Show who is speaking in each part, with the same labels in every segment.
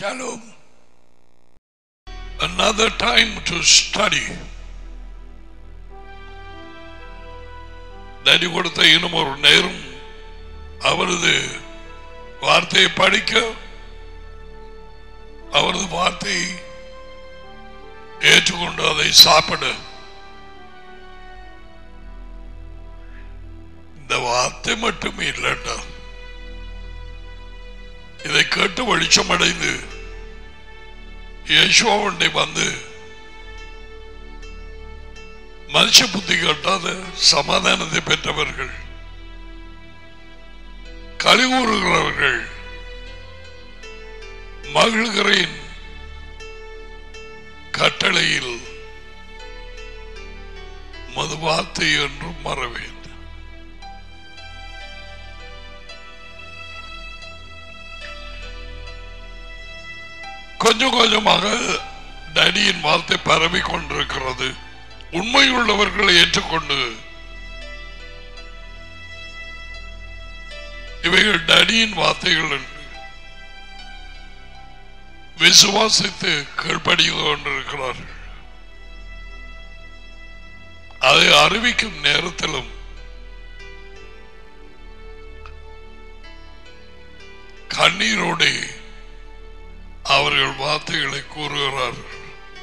Speaker 1: Shalom. Another time to study. நடி கொடுத்த இன்னும் ஒரு நேரம் அவரது வார்த்தையை படிக்க அவரது வார்த்தையை ஏற்றுக்கொண்டு அதை சாப்பிட இந்த வார்த்தை மட்டுமே இல்லைண்டா இதை கேட்டு வெளிச்சம் அடைந்து யேசுவண்டை வந்து மனுஷ புத்தி கட்டாத சமாதானத்தை பெற்றவர்கள் கழிவுறுகிறவர்கள் மகிழ்கிறேன் கட்டளையில் மது வார்த்தை என்றும் மறவேன் கொஞ்சம் கொஞ்சமாக டடியின் வார்த்தை பரவி கொண்டிருக்கிறது உண்மையுள்ளவர்களை ஏற்றுக்கொண்டு இவைகள் டடியின் வார்த்தைகள் என்று விசுவாசித்து கீழ்ப்படிந்து கொண்டிருக்கிறார்கள் அதை அறிவிக்கும் நேரத்திலும் கண்ணீரோடு அவர்கள் வார்த்தைகளை கூறுகிறார்கள்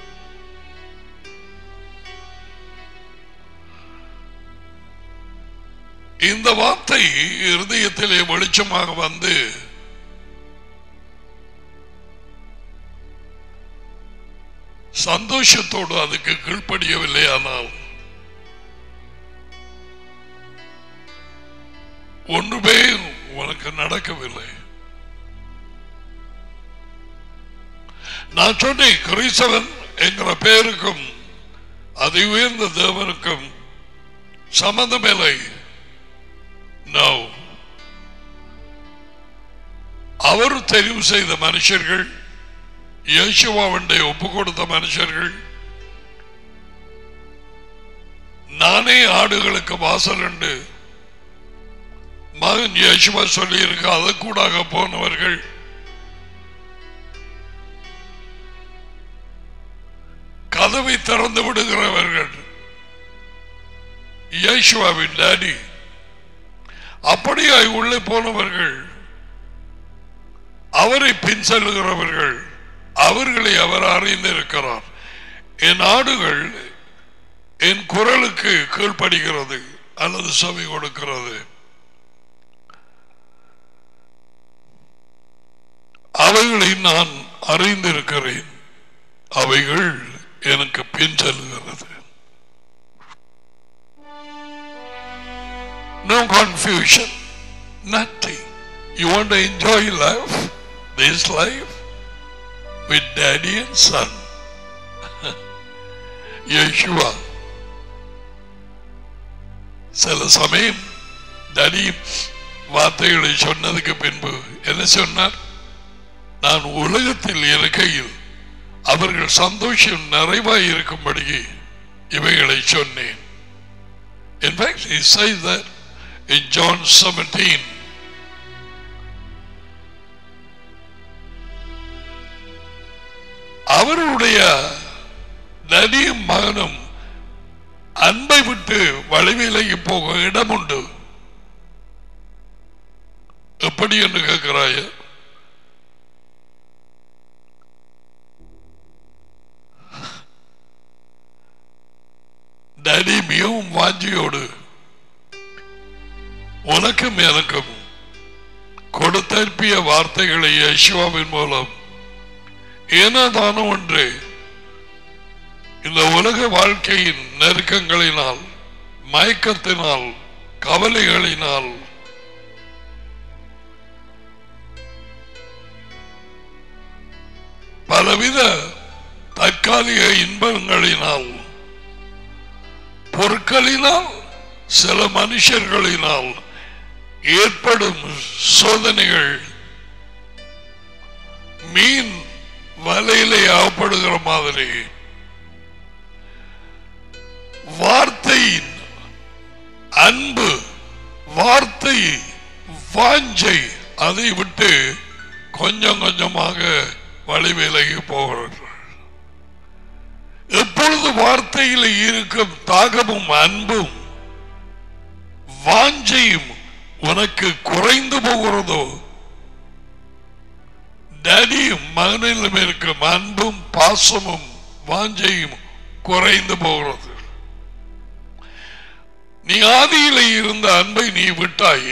Speaker 1: இந்த வார்த்தை இருதயத்திலே வெளிச்சமாக வந்து சந்தோஷத்தோடு அதுக்கு கீழ்ப்படியவில்லை ஆனால் ஒன்றுமே உனக்கு நடக்கவில்லை நான் சொன்னேன் கிறிஸ்தவன் என்கிற பேருக்கும் அதி உயர்ந்த தேவனுக்கும் சம்பந்தமில்லை நோ அவர் தெரிவு செய்த மனுஷர்கள் இயேசுவாவண்டை ஒப்பு கொடுத்த மனுஷர்கள் நானே ஆடுகளுக்கு வாசல் உண்டு மகன் இயேசுவா சொல்லி இருக்க அதற்கூடாக போனவர்கள் கதவை திறந்து விடுகிறவர்கள் இயேசுவாவின் டாடி அப்படியாய் உள்ளே போனவர்கள் அவரை பின் செல்லுகிறவர்கள் அவர்களை அவர் அறிந்திருக்கிறார் என் ஆடுகள் என் குரலுக்கு கீழ்ப்படுகிறது அல்லது செவி கொடுக்கிறது அவைகளை நான் அறிந்திருக்கிறேன் அவைகள் எனக்கு பின் செல்லுகிறது No confusion. Nothing. You want to enjoy life, this life, with daddy and son. Yeshua. சில சமயம் டடி வார்த்தைகளை சொன்னதுக்கு பின்பு என்ன சொன்னார் நான் உலகத்தில் இருக்கையில் அவர்கள் சந்தோஷம் நிறைவாய் இருக்கும்படி இவைகளை சொன்னேன் In fact, he says that in John 17. அவருடைய நதியும் மகனும் அன்பை விட்டு வழிவிலகி போக இடம் உண்டு எப்படி என்று கேட்கிறாய டடி மிகவும் வாஞ்சியோடு உனக்கும் எனக்கும் கொடுத்தற்பிய வார்த்தைகளை யசுவாவின் மூலம் ஏனதான ஒன்று இந்த உலக வாழ்க்கையின் நெருக்கங்களினால் மயக்கத்தினால் கவலைகளினால் பலவித தற்காலிக இன்பங்களினால் பொருட்களினால் சில மனுஷர்களினால் ஏற்படும் சோதனைகள் மீன் வலையிலே ஆகப்படுகிற மாதிரி வார்த்தையின் அன்பு வார்த்தை வாஞ்சை அதை விட்டு கொஞ்சம் கொஞ்சமாக வழி விலகி போகிறார்கள் எப்பொழுது வார்த்தையில் இருக்கும் தாகமும் அன்பும் வாஞ்சையும் உனக்கு குறைந்து போகிறதோ டேடியும் மகனிலும் இருக்கும் அன்பும் பாசமும் வாஞ்சையும் குறைந்து போகிறது நீ ஆதியில இருந்த அன்பை நீ விட்டாய்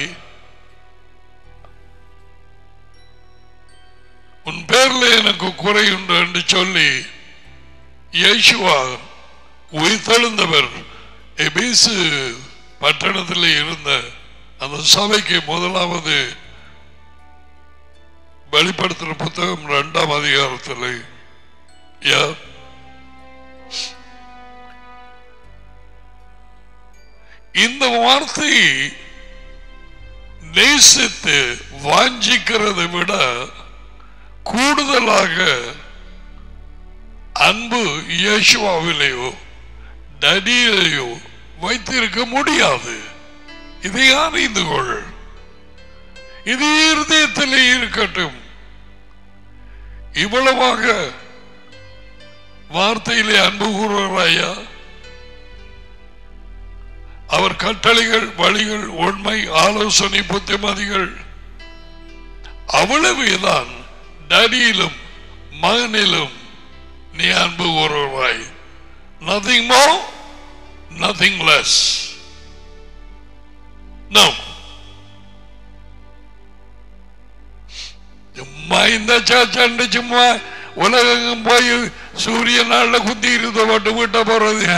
Speaker 1: உன் பேர்ல எனக்கு குறையுண்டு என்று சொல்லி இயேசுவா உயிர்த்தெழுந்தவர் எபேசு பட்டணத்தில் இருந்த அந்த சபைக்கு முதலாவது வெளிப்படுத்துற புத்தகம் இரண்டாம் அதிகாரத்தில் Yeah. இந்த வார்த்தை நேசித்து வாஞ்சிக்கிறதை விட கூடுதலாக அன்பு இயேசுவாவிலேயோ டடியிலேயோ வைத்திருக்க முடியாது இதை அறிந்து கொள் இது இருதயத்திலே இருக்கட்டும் இவ்வளவாக வார்த்தையிலே அன்பு கூறுகிறாயா அவர் கட்டளைகள் வழிகள் உண்மை ஆலோசனை புத்திமதிகள் அவ்வளவுதான் டடியிலும் மகனிலும் நீ அன்பு கூறுகிறாய் nothing more nothing less no சும்மா இந்த சாச்சாண்டு சும்மா உலகம் போய் சூரிய நாள்ல குத்தி இருந்த போட்டு விட்ட போறது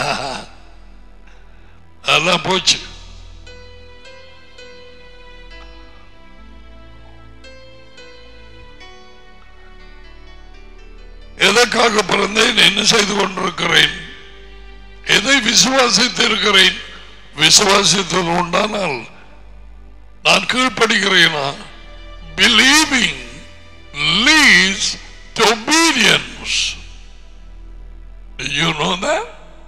Speaker 1: அதெல்லாம் போச்சு எதற்காக பிறந்தேன் என்ன செய்து கொண்டிருக்கிறேன் எதை விசுவாசித்து இருக்கிறேன் விசுவாசித்தது உண்டானால் நான் கீழ்ப்படுகிறேனா believing leads to obedience. You know that?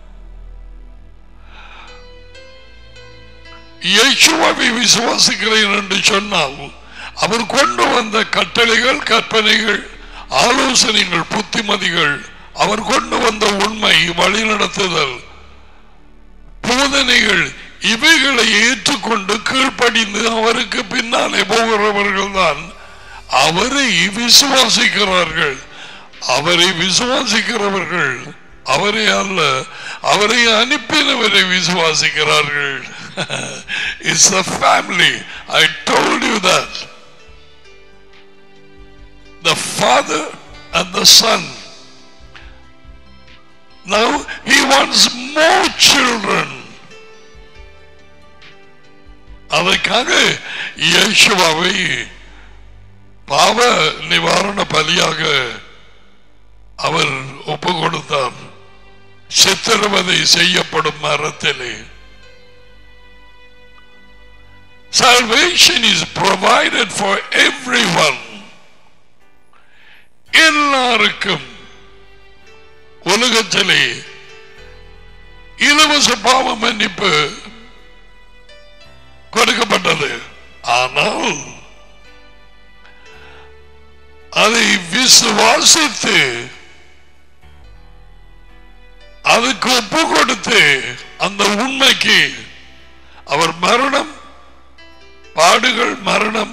Speaker 1: இயேசுவை விசுவாசிக்கிறேன் என்று சொன்னால் அவர் கொண்டு வந்த கட்டளைகள் கற்பனைகள் ஆலோசனைகள் புத்திமதிகள் அவர் கொண்டு வந்த உண்மை வழிநடத்துதல் போதனைகள் இவைகளை ஏற்றுக்கொண்டு கீழ்ப்படிந்து அவருக்கு பின்னாலே போகிறவர்கள் தான் அவரை விசுவாசிக்கிறார்கள் அவரை விசுவாசிக்கிறவர்கள் அவரை அல்ல அவரை அனுப்பினவரை விசுவாசிக்கிறார்கள் it's a family I told you that the father and the son now he wants more children அதற்காக இயேசுவாவை பாவ நிவாரண பலியாக அவர் ஒப்பு கொடுத்தார் சித்திரவதை செய்யப்படும் மரத்திலே Salvation is provided for everyone. எல்லாருக்கும் உலகத்திலே இலவச பாவ மன்னிப்பு கொடுக்கப்பட்டது ஆனால் அதை விசுவாசித்து அதுக்கு ஒப்பு கொடுத்து அந்த உண்மைக்கு அவர் மரணம் பாடுகள் மரணம்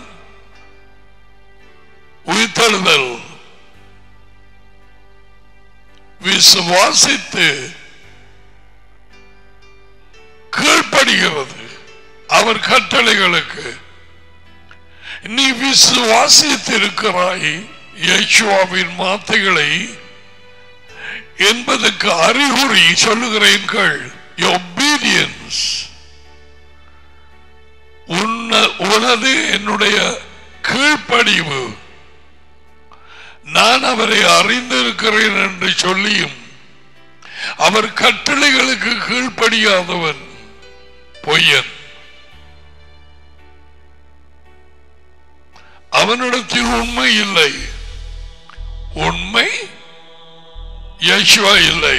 Speaker 1: உயிர்த்தெழுதல் விசுவாசித்து கீழ்ப்படுகிறது அவர் கட்டளைகளுக்கு நீ விசுவாசித்திருக்கிறாய் யேசுவாவின் வார்த்தைகளை என்பதற்கு அறிகுறி சொல்லுகிறேன் கேள் obedience உன்ன- உனது என்னுடைய கீழ்ப்படிவு நான் அவரை அறிந்திருக்கிறேன் என்று சொல்லியும் அவர் கட்டளைகளுக்கு கீழ்ப்படியாதவன் பொய்யன் அவனிடத்தில் உண்மை இல்லை உண்மை யேசுவா இல்லை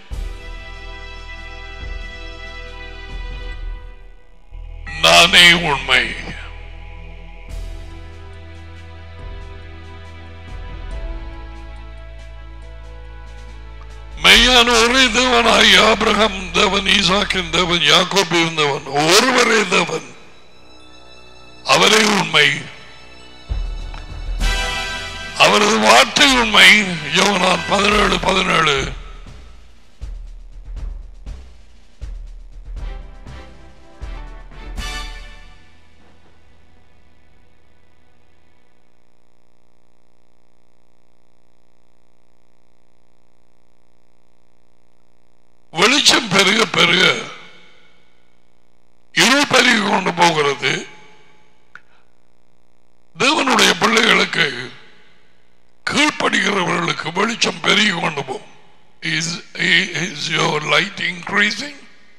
Speaker 1: நானே உண்மை உண்மையான ஒரே தேவனாய் ஆபிரகாம் தேவன் ஈசாக்கின் தேவன் யாக்கோப் இருந்தவன் ஒருவரே தேவன் அவரே உண்மை அவரது வார்த்தை உண்மை யோனான் பதினேழு பதினேழு வெளிச்சம் பெருக பெருக இருள் பெருகி கொண்டு போகிறது தேவனுடைய பிள்ளைகளுக்கு கீழ்ப்படுகிறவர்களுக்கு வெளிச்சம் பெருகி கொண்டு போகும் Is, is your light increasing?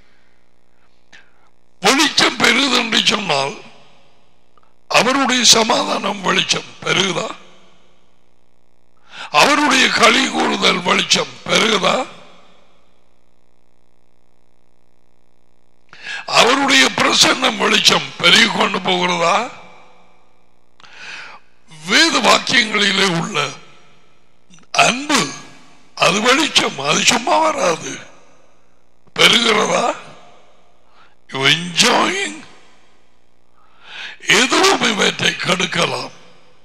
Speaker 1: வெளிச்சம் பெருகுது என்று சொன்னால் அவருடைய சமாதானம் வெளிச்சம் பெருகுதா அவருடைய களி கூறுதல் வெளிச்சம் பெருகுதா அவருடைய பிரசன்னம் வெளிச்சம் பெருகி கொண்டு போகிறதா வேத வாக்கியங்களிலே உள்ள அன்பு அது வெளிச்சம் அது சும்மா வராது பெருகிறதா என்ஜாயிங் எதுவும் இவற்றை கடுக்கலாம்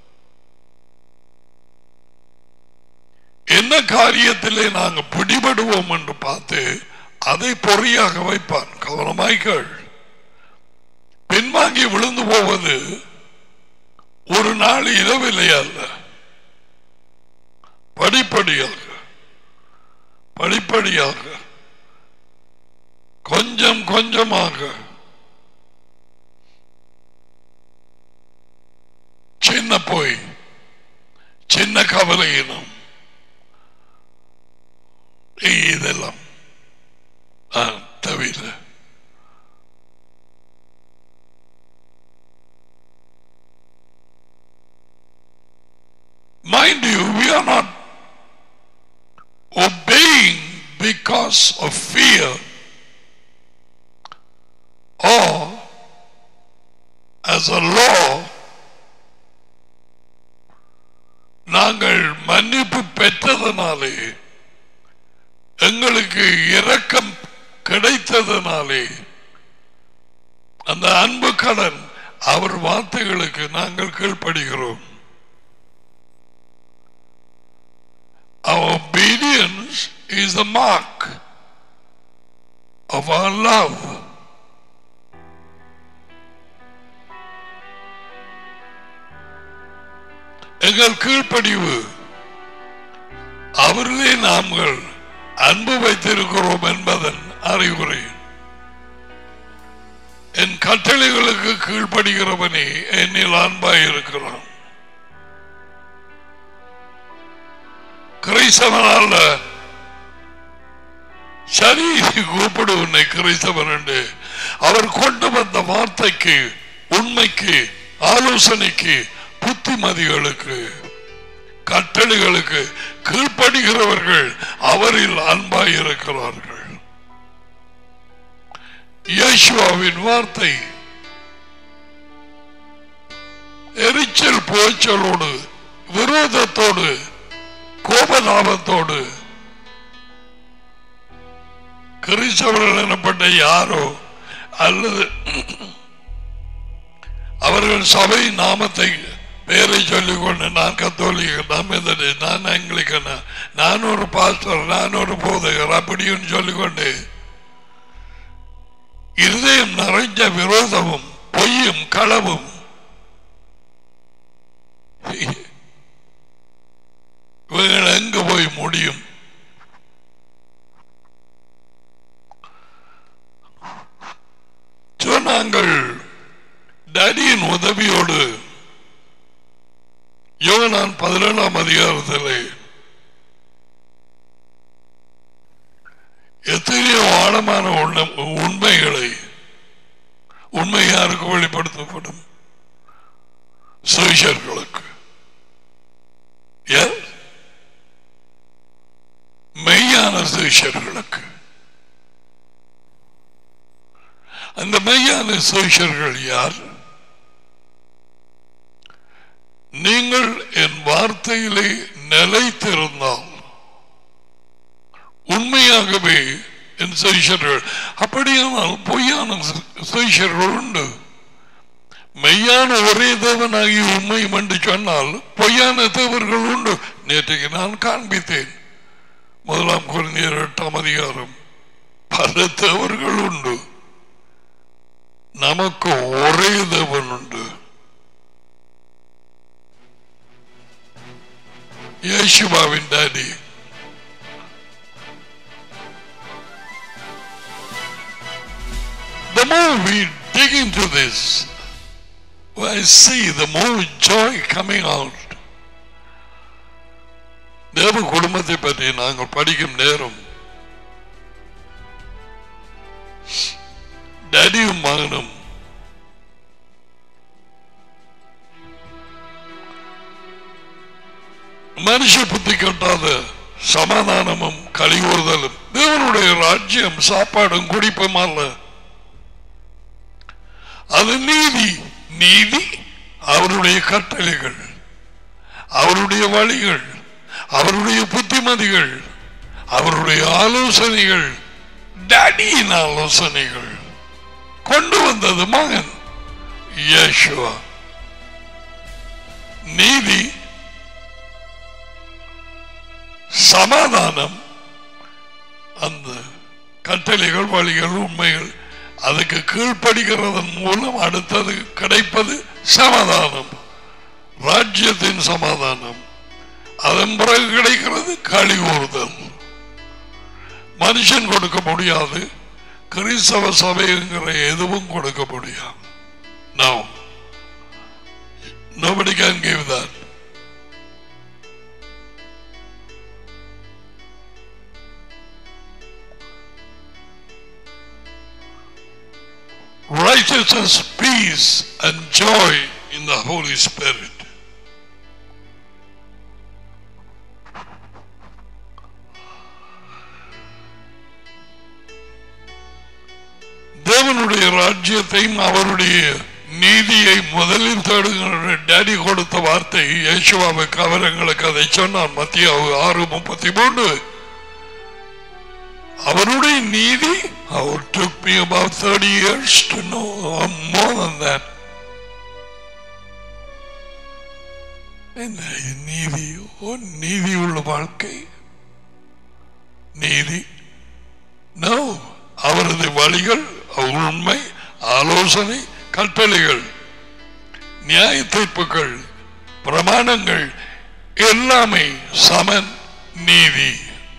Speaker 1: என்ன காரியத்திலே நாங்கள் பிடிபடுவோம் என்று பார்த்து அதை பொறியாக வைப்பான் கவனமாய்கள் பின்வாங்கி விழுந்து போவது ஒரு நாள் இரவில்லை அல்ல படிப்படியாக படிப்படியாக கொஞ்சம் கொஞ்சமாக சின்ன போய் சின்ன கவலையினம் இதெல்லாம் ஆ, தவிர Mind you, we are not obeying because of fear or as a law நாங்கள் மன்னிப்பு பெற்றதனாலே எங்களுக்கு இரக்கம் கிடைத்ததனாலே அந்த அன்பு கடன் அவர் வார்த்தைகளுக்கு நாங்கள் கீழ்ப்படுகிறோம் Our obedience is the mark of our love. எங்கள் கீழ்ப்படிவு அவர்களே நாங்கள் அன்பு வைத்திருக்கிறோம் என்பதன் அறிகுறி என் கட்டளைகளுக்கு கீழ்ப்படுகிறவனே என்னில் அன்பாய் இருக்கிறான் கிறிஸ்தவனால சரி நீ கூப்பிடு உன்னை கிறிஸ்தவன் என்று அவர் கொண்டு வந்த வார்த்தைக்கு உண்மைக்கு ஆலோசனைக்கு புத்திமதிகளுக்கு கட்டளைகளுக்கு கீழ்ப்படுகிறவர்கள் அவரில் அன்பாய் இருக்கிறார்கள் இயேசுவாவின் வார்த்தை எரிச்சல் புகைச்சலோடு விரோதத்தோடு கோபதாபத்தோடு கிறிஸ்தவர்கள் எனப்பட்ட யாரோ அல்லது அவர்கள் சபை நாமத்தை பேரை சொல்லிக்கொண்டு நான் கத்தோலிக்க நான் மெதடி நான் ஆங்கிலிக்கன நான் ஒரு பாஸ்டர் நான் ஒரு போதகர் அப்படின்னு சொல்லிக்கொண்டு இருதயம் நிறைஞ்ச விரோதமும் பொய்யும் களவும் இவங்கள் எங்க போய் முடியும் So, நாங்கள் டேடியின் உதவியோடு யோகனான் பதினேழாம் அதிகாரத்திலே எத்தனையோ ஆழமான உண்ண- உண்மைகளை உண்மை யாருக்கு வெளிப்படுத்தப்படும் சுவிசர்களுக்கு Yes? மெய்யான சுவிசர்களுக்கு அந்த மெய்யான சுவிசர்கள் யார் நீங்கள் என் வார்த்தையிலே நிலைத்திருந்தால் உண்மை உண்மையாகவே என் சைஷர்கள் அப்படியானால் பொய்யான சைஷர்கள் உண்டு மெய்யான ஒரே தேவனாகி உண்மை என்று சொன்னால் பொய்யான தேவர்கள் உண்டு நேற்றைக்கு நான் காண்பித்தேன் முதலாம் குழந்தையர் எட்டாம் அதிகாரம் பல தேவர்கள் உண்டு நமக்கு ஒரே தேவன் உண்டு யேசுவாவின் daddy The more we dig into this, I see the more joy coming out. தேவ குடும்பத்தை பற்றி நாங்கள் படிக்கும் நேரம் டேடியும் மகனும் மனுஷ புத்தி கட்டாத சமாதானமும் கழிவுறுதலும் தேவனுடைய ராஜ்யம் சாப்பாடும் குடிப்பும் அல்ல அது நீதி நீதி அவருடைய கட்டளைகள் அவருடைய வழிகள் அவருடைய புத்திமதிகள் அவருடைய ஆலோசனைகள் டேடியின் ஆலோசனைகள் கொண்டு வந்தது மகன் யேசுவா நீதி சமாதானம் அந்த கட்டளைகள் வழிகள் உண்மைகள் அதுக்கு கீழ்ப்படுகிறதன் மூலம் அடுத்தது கிடைப்பது சமாதானம் ராஜ்யத்தின் சமாதானம் அதன் பிறகு கிடைக்கிறது களி கூறுதல் மனுஷன் கொடுக்க முடியாது கிறிஸ்தவ சபைங்கிற எதுவும் கொடுக்க முடியாது No. Nobody can give that. righteousness, peace, and joy in the Holy Spirit. தேவனுடைய ராஜ்யத்தையும் அவருடைய நீதியை முதலில் தேடுகிற டேடி கொடுத்த வார்த்தை யேசுவாவுக்கு அவர்களுக்கு அதை சொன்னார் மத்திய ஆறு முப்பத்தி மூன்று அவருடைய நீதி அவர் took me about 30 years to know or more than that என்ன நீதி ஓ நீதி உள்ள வாழ்க்கை நீதி நோ அவரது வழிகள் அவர் உண்மை ஆலோசனை கட்டளைகள் நியாய தீர்ப்புகள் பிரமாணங்கள் எல்லாமே சமன் நீதி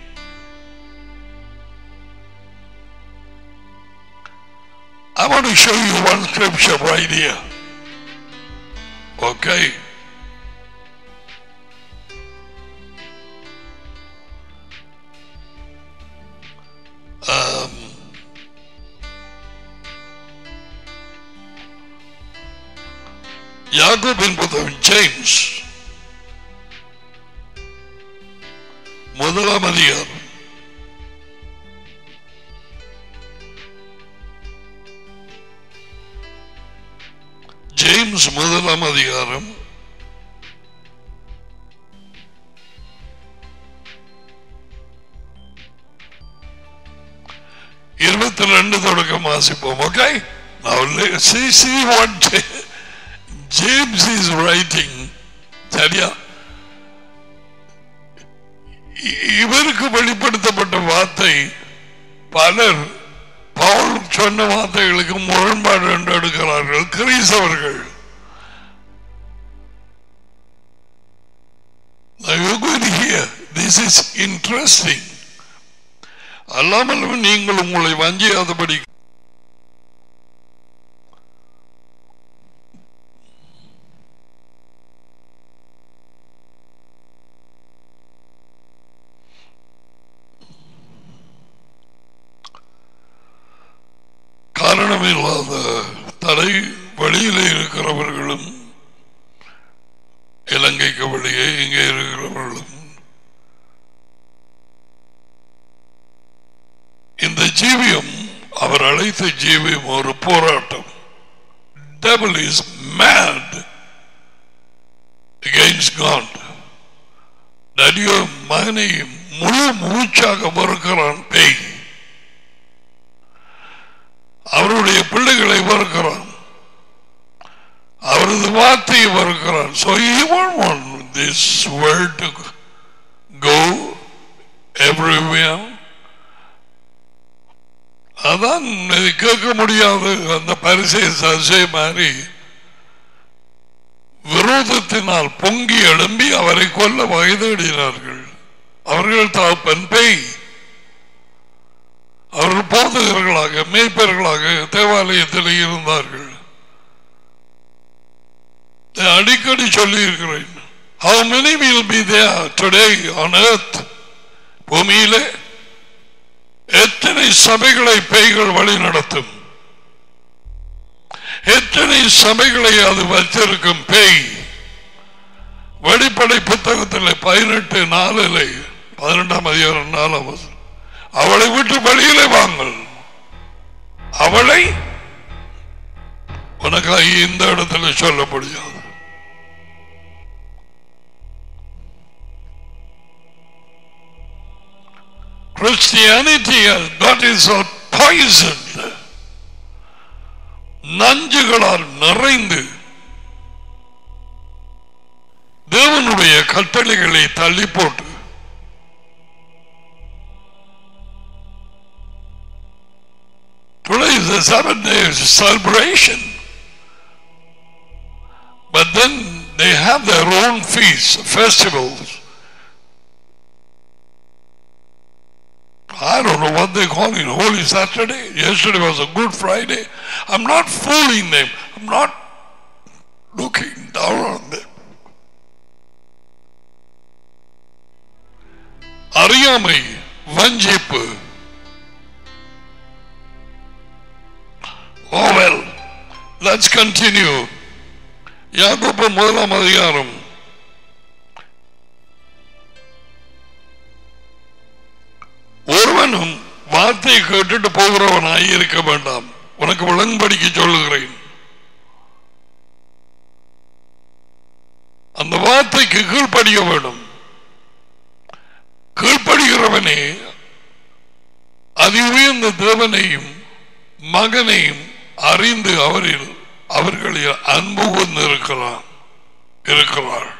Speaker 1: I want to show you one scripture right here. Okay. Um, யாக்கோபின் புத்தகம் ஜேம்ஸ் முதலாம் அதிகாரம் ஜேம்ஸ் முதலாம் அதிகாரம் இருபத்தி ரெண்டு தொடக்கம் வாசிப்போம் okay Now let- see, see what J- James is writing. சரியா இ- இவருக்கு வெளிப்படுத்தப்பட்ட வார்த்தை பலர் பவுல் சொன்ன வார்த்தைகளுக்கு முரண்பாடு என்று எடுக்கிறார்கள் கிறிஸ்தவர்கள் Now you're going to hear, this is interesting. அல்லாமல் நீங்கள் உங்களை வஞ்சியாதபடி காரணமில்லாத தடை வழியிலே இருக்கிறவர்களும் இலங்கைக்கு வெளியே இங்கே இருக்கிறவர்களும் இந்த ஜீவியம் அவர் அழைத்த ஜீவியம் ஒரு போராட்டம் devil is mad against God டடியோ மகனையும் முழு மூச்சாக வெறுக்கிறான் பேய் அவருடைய பிள்ளைகளை வெறுக்கிறான் அவரது வார்த்தையை வெறுக்கிறான் so he won't want this word to go everywhere அதான் இது கேட்க முடியாது அந்த பரிசை சசை மாதிரி விரோதத்தினால் பொங்கி எழும்பி அவரை கொல்ல வயதேடினார்கள் அவர்கள் தாப்பன் பேய் அவர்கள் போதகர்களாக மேய்ப்பர்களாக தேவாலயத்தில் இருந்தார்கள் நான் அடிக்கடி சொல்லி இருக்கிறேன் how many will be there today on earth பூமியிலே எத்தனை சபைகளை பேய்கள் வழி நடத்தும் எத்தனை சபைகளை அது வச்சிருக்கும் பேய் வெளிப்படை புத்தகத்தில் பதினெட்டு நாளில் பதினெட்டாம் அதிகாரம் நாலாம் வசனம். அவளை விட்டு வெளியிலே வாங்கள் அவளை உனக்காக இந்த இடத்துல சொல்ல முடியாது Christianity has got itself poisoned. நஞ்சுகளால் நிறைந்து தேவனுடைய கட்டளைகளை தள்ளி போட்டு Today is a seven days celebration. But then they have their own feasts, festivals. I don't know what they call it, Holy Saturday. Yesterday was a Good Friday. I'm not fooling them. I'm not looking down on them. அறியாமை வஞ்சிப்பு Oh well, let's continue. யாக்கோப்பு முதலாம் அதிகாரம் ஒருவனும் வார்த்தையை கேட்டுட்டு போகிறவனாய் இருக்க வேண்டாம் உனக்கு விளங்கும்படிக்கு சொல்லுகிறேன் அந்த வார்த்தைக்கு கீழ்ப்படிய வேண்டும் கீழ்ப்படுகிறவனே அதி உயர்ந்த தேவனையும் மகனையும் அறிந்து அவரில் அவர்களில் அன்பு கொண்டு இருக்கிறான் இருக்கிறாள்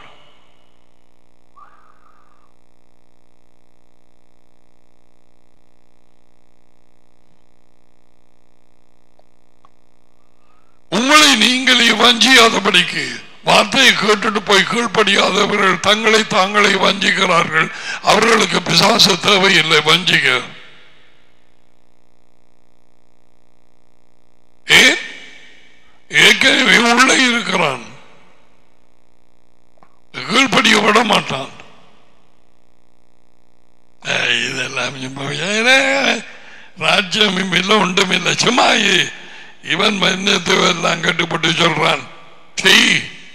Speaker 1: உங்களை நீங்களே வஞ்சியாதபடிக்கு வார்த்தையை கேட்டுட்டு போய் கீழ்ப்படியாதவர்கள் தங்களை தாங்களே வஞ்சிக்கிறார்கள் அவர்களுக்கு பிசாசு தேவையில்லை வஞ்சிக்க ஏன் ஏற்கனவே உள்ளே இருக்கிறான் கீழ்ப்படிய விட மாட்டான் ஏய், இதெல்லாம் சும்மா, ஏனே, ராஜ்யம் இல்லை ஒன்றும் இல்லை சும்மா இ- இவன் மன்னத்தை எல்லாம் கட்டுப்பட்டு சொல்றான் செய்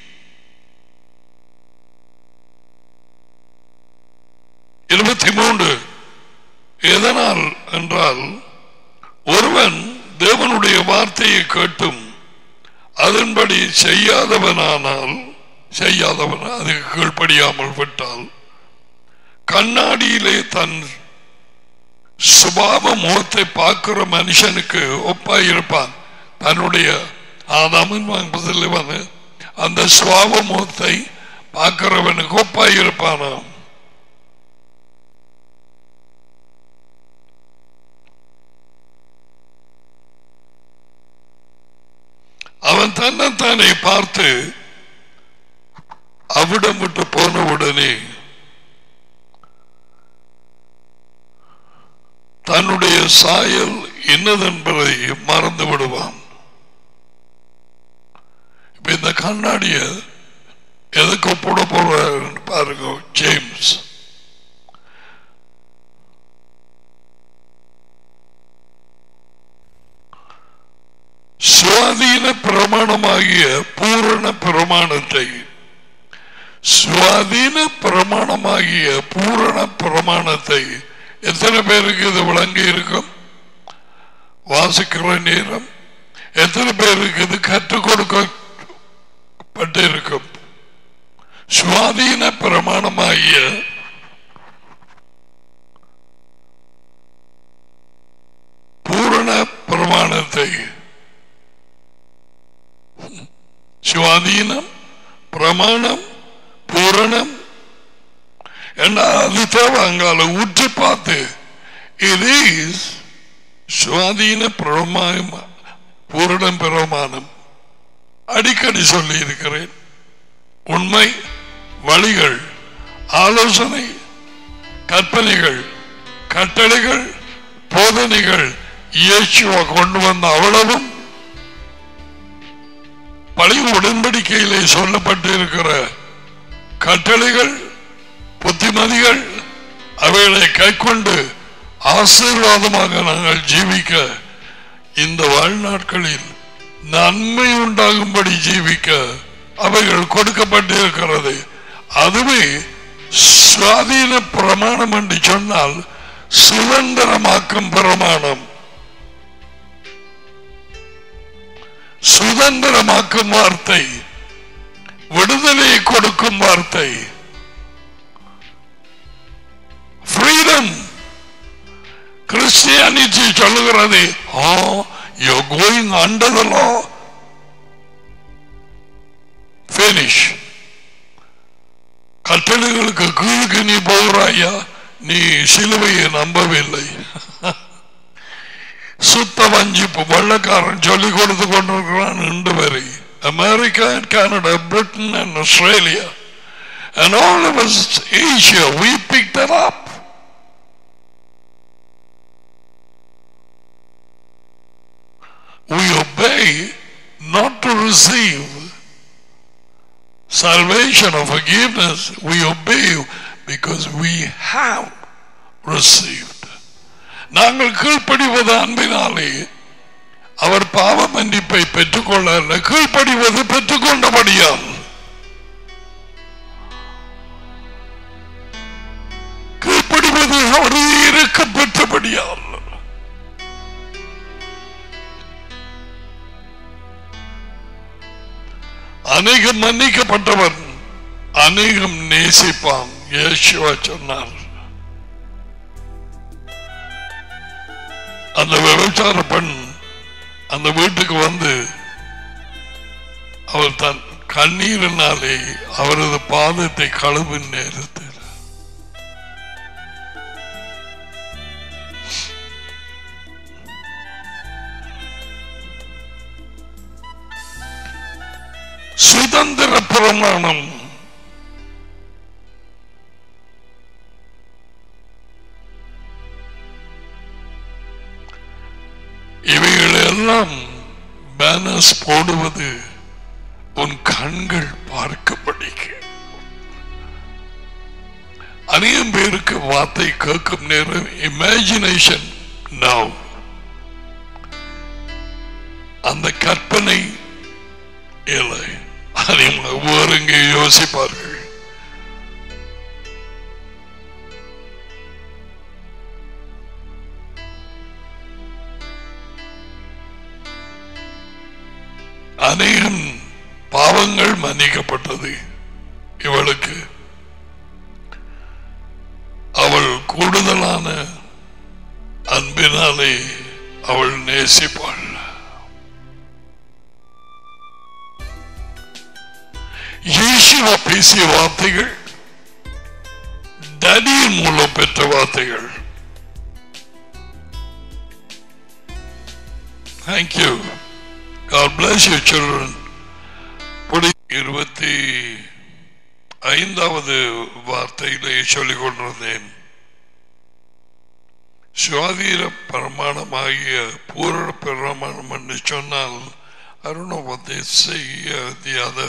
Speaker 1: இருபத்தி மூன்று எதனால் என்றால் ஒருவன் தேவனுடைய வார்த்தையை கேட்டும் அதன்படி செய்யாதவனானால் செய்யாதவன் அதுக்கு கீழ்ப்படியாமல் விட்டால் கண்ணாடியிலே தன் சுபாவ முகத்தை பார்க்கிற மனுஷனுக்கு ஒப்பாயிருப்பான் தன்னுடைய ஆதாமின் வாங்குவதில் வந்து அந்த சுவாப முகத்தை பார்க்கிறவனுக்கு ஒப்பாயிருப்பானாம் அவன் தன்னைத்தானே பார்த்து அவிடம் விட்டு போன உடனே தன்னுடைய சாயல் என்னதென்பதை மறந்து விடுவான் இப்ப இந்த கண்ணாடிய எதுக்கு ஒப்பிட போறாரு பாருங்க ஜேம்ஸ் சுவாதீன பிரமாணமாகிய பூரண பிரமாணத்தை சுவாதீன பிரமாணமாகிய பூரண பிரமாணத்தை எத்தனை பேருக்கு இது விளங்கி இருக்கும் வாசிக்கிற நேரம் எத்தனை பேருக்கு இது கற்றுக் கொடுக்கப்பட்டு இருக்கும் சுவாதீன பிரமாணமாகிய பூரண பிரமாணத்தை சுவாதீனம் பிரமாணம் பூரணம் என்ன அது தேவை அங்கால உற்று பார்த்து இது சுவாதீன பிரமா பூரணம் பிரமாணம் அடிக்கடி சொல்லி இருக்கிறேன் உண்மை வழிகள் ஆலோசனை கற்பனைகள் கட்டளைகள் போதனைகள் இயேசுவ கொண்டு வந்த அவ்வளவும் பழைய உடன்படிக்கையிலே சொல்லப்பட்டு இருக்கிற கட்டளைகள் புத்திமதிகள் அவைகளை கைக்கொண்டு ஆசீர்வாதமாக நாங்கள் ஜீவிக்க இந்த வாழ்நாட்களில் நன்மை உண்டாகும்படி ஜீவிக்க அவைகள் கொடுக்கப்பட்டிருக்கிறது அதுவே சுவாதீன பிரமாணம் என்று சொன்னால் சுதந்திரமாக்கும் பிரமாணம் சுதந்திரமாக்கும் வார்த்தை விடுதலையை கொடுக்கும் வார்த்தை ஃப்ரீடம் கிறிஸ்டியானிட்டி சொல்லுகிறது are you going under the law finish கட்டளைகளுக்கு கீழுக்கு நீ போகிறாயா நீ சிலுவையை நம்பவில்லை சுத்த வஞ்சிப்பு வெள்ளக்காரன் சொல்லிக் கொடுத்து கொண்டிருக்கிறான் இன்று வரை America Canada Britain and Australia and all of us Asia we picked that up we obey not to receive salvation or forgiveness, we obey because we have received. நாங்கள் கீழ்ப்படிவது அன்பினாலே அவர் பாவ மன்னிப்பை பெற்றுக்கொள்ள அல்ல கீழ்ப்படிவது பெற்றுக்கொண்டபடியால் கீழ்ப்படிவது அவரது இருக்க பெற்றபடியால் அநேகம் மன்னிக்கப்பட்டவன் அநேகம் நேசிப்பான் இயேசுவா சொன்னார் அந்த விபச்சார பெண் அந்த வீட்டுக்கு வந்து அவர் தன் கண்ணீரினாலே அவரது பாதத்தை கழுவின் நேரத்தில் சுதந்திர பிரமாணம் இவைகள் எல்லாம் பேனர்ஸ் போடுவது உன் கண்கள் பார்க்கப்படிக்கு அநேகம் பேருக்கு வார்த்தை கேட்கும் நேரம் இமேஜினேஷன் நவ் அந்த கற்பனை இல்லை அதை வேறு எங்கே யோசிப்பார்கள் அநேகம் பாவங்கள் மன்னிக்கப்பட்டது இவளுக்கு அவள் கூடுதலான அன்பினாலே அவள் நேசிப்பாள் இயேசுவ பேசிய வார்த்தைகள் டடியின் மூலம் பெற்ற வார்த்தைகள் thank you God bless you children. புடி இருபத்தி ஐந்தாவது வார்த்தையிலே சொல்லிக் கொண்டிருந்தேன் சுவாதீர பிரமாணமாகிய பூரண பிரமாணம் என்று சொன்னால் I don't know what they say uh, the other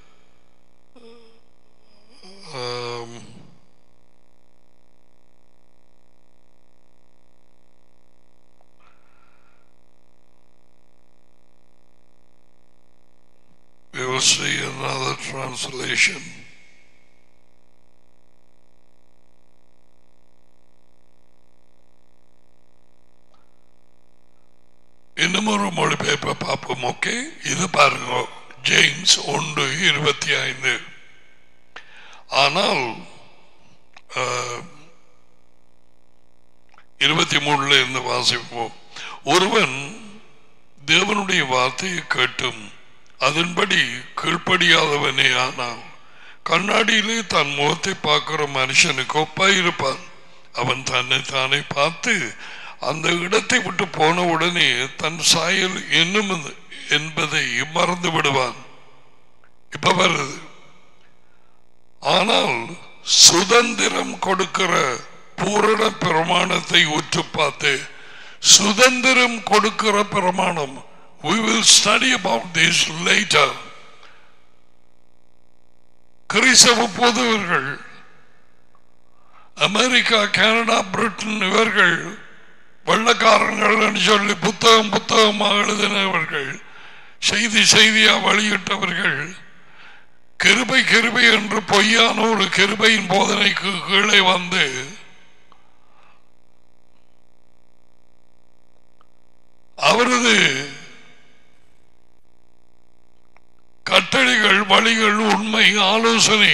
Speaker 1: um, we will see another translation. இன்னும் ஒரு மொழிபெயர்ப்பை பார்ப்போம் ஓகே இது பாருங்க ஜேம்ஸ் ஒன்று இருபத்தி ஐந்து ஆனால் அஹ், இருபத்தி மூணுல இருந்து வாசிப்போம் ஒருவன் தேவனுடைய வார்த்தையை கேட்டும் அதன்படி கீழ்ப்படியாதவனே ஆனால் கண்ணாடியிலே தன் முகத்தை பார்க்கிற மனுஷனுக்கு ஒப்பாயிருப்பான் அவன் தன்னை தானே பார்த்து அந்த இடத்தை விட்டு போன உடனே தன் சாயல் என்னும் என்பதை மறந்து விடுவான் இப்ப வருது ஆனால் சுதந்திரம் கொடுக்கிற பூரண பிரமாணத்தை உற்று பார்த்து சுதந்திரம் கொடுக்கிற பிரமாணம் we will study about this later கிறிஸ்தவ பொதுவர்கள் அமெரிக்கா கனடா பிரிட்டன் இவர்கள் வெள்ளக்காரங்கள் சொல்லி புத்தகம் புத்தகமாக எழுதினவர்கள் செய்தி செய்தியா வெளியிட்டவர்கள் கிருபை கிருபை என்று பொய்யான ஒரு கிருபையின் போதனைக்கு கீழே வந்து அவரது கட்டளைகள் வழிகள் உண்மை ஆலோசனை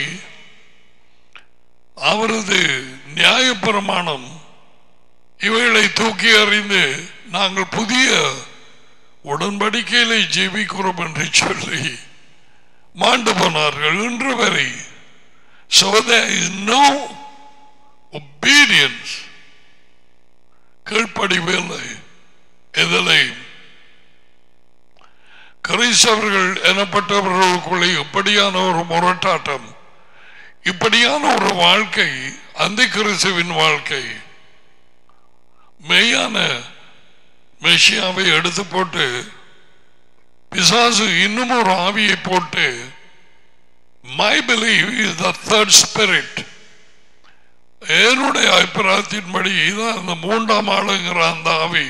Speaker 1: அவரது நியாயப்பிரமாணம் இவைகளை தூக்கி அறிந்து நாங்கள் புதிய உடன்படிக்கையிலே ஜீவிக்கிறோம் என்று சொல்லி மாண்டு போனார்கள் இன்று வரை So there is no obedience கீழ்ப்படிவில்லை எதிலை கிறிஸ்தவர்கள் எனப்பட்டவர்களுக்குள்ளே இப்படியான ஒரு முரட்டாட்டம் இப்படியான ஒரு வாழ்க்கை அந்த கிறிஸ்துவின் வாழ்க்கை மெய்யான மெஷியாவை எடுத்து போட்டு பிசாசு இன்னும் ஒரு ஆவியை போட்டு my believe is the third spirit என்னுடைய அபிப்பிராயத்தின்படி இதான் அந்த மூன்றாம் ஆளுங்கிற அந்த ஆவி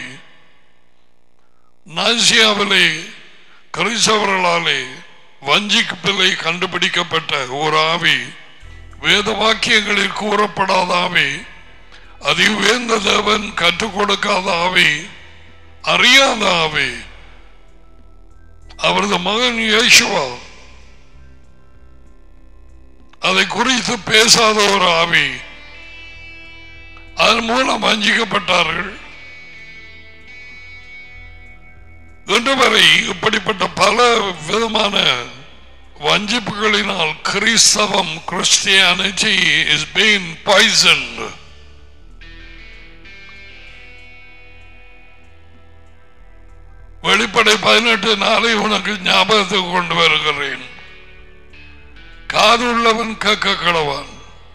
Speaker 1: நாசியாவிலே கிறிஸ்தவர்களாலே வஞ்சிப்பிலை கண்டுபிடிக்கப்பட்ட ஒரு ஆவி வேத வாக்கியங்களில் கூறப்படாத ஆவி அதி உயர்ந்த தேவன் கற்றுக் கொடுக்காத ஆவி அறியாத ஆவி அவரது மகன் இயேசுவா அதை குறித்து பேசாத ஒரு ஆவி அதன் மூலம் வஞ்சிக்கப்பட்டார்கள் இன்று வரை இப்படிப்பட்ட பல விதமான வஞ்சிப்புகளினால் கிறிஸ்தவம் கிறிஸ்டியானிட்டி இஸ் பீன் பாய்சன் வெளிப்படை பதினெட்டு நாளை உனக்கு ஞாபகத்துக்கு கொண்டு வருகிறேன் காதுள்ளவன் கக்க கடவான்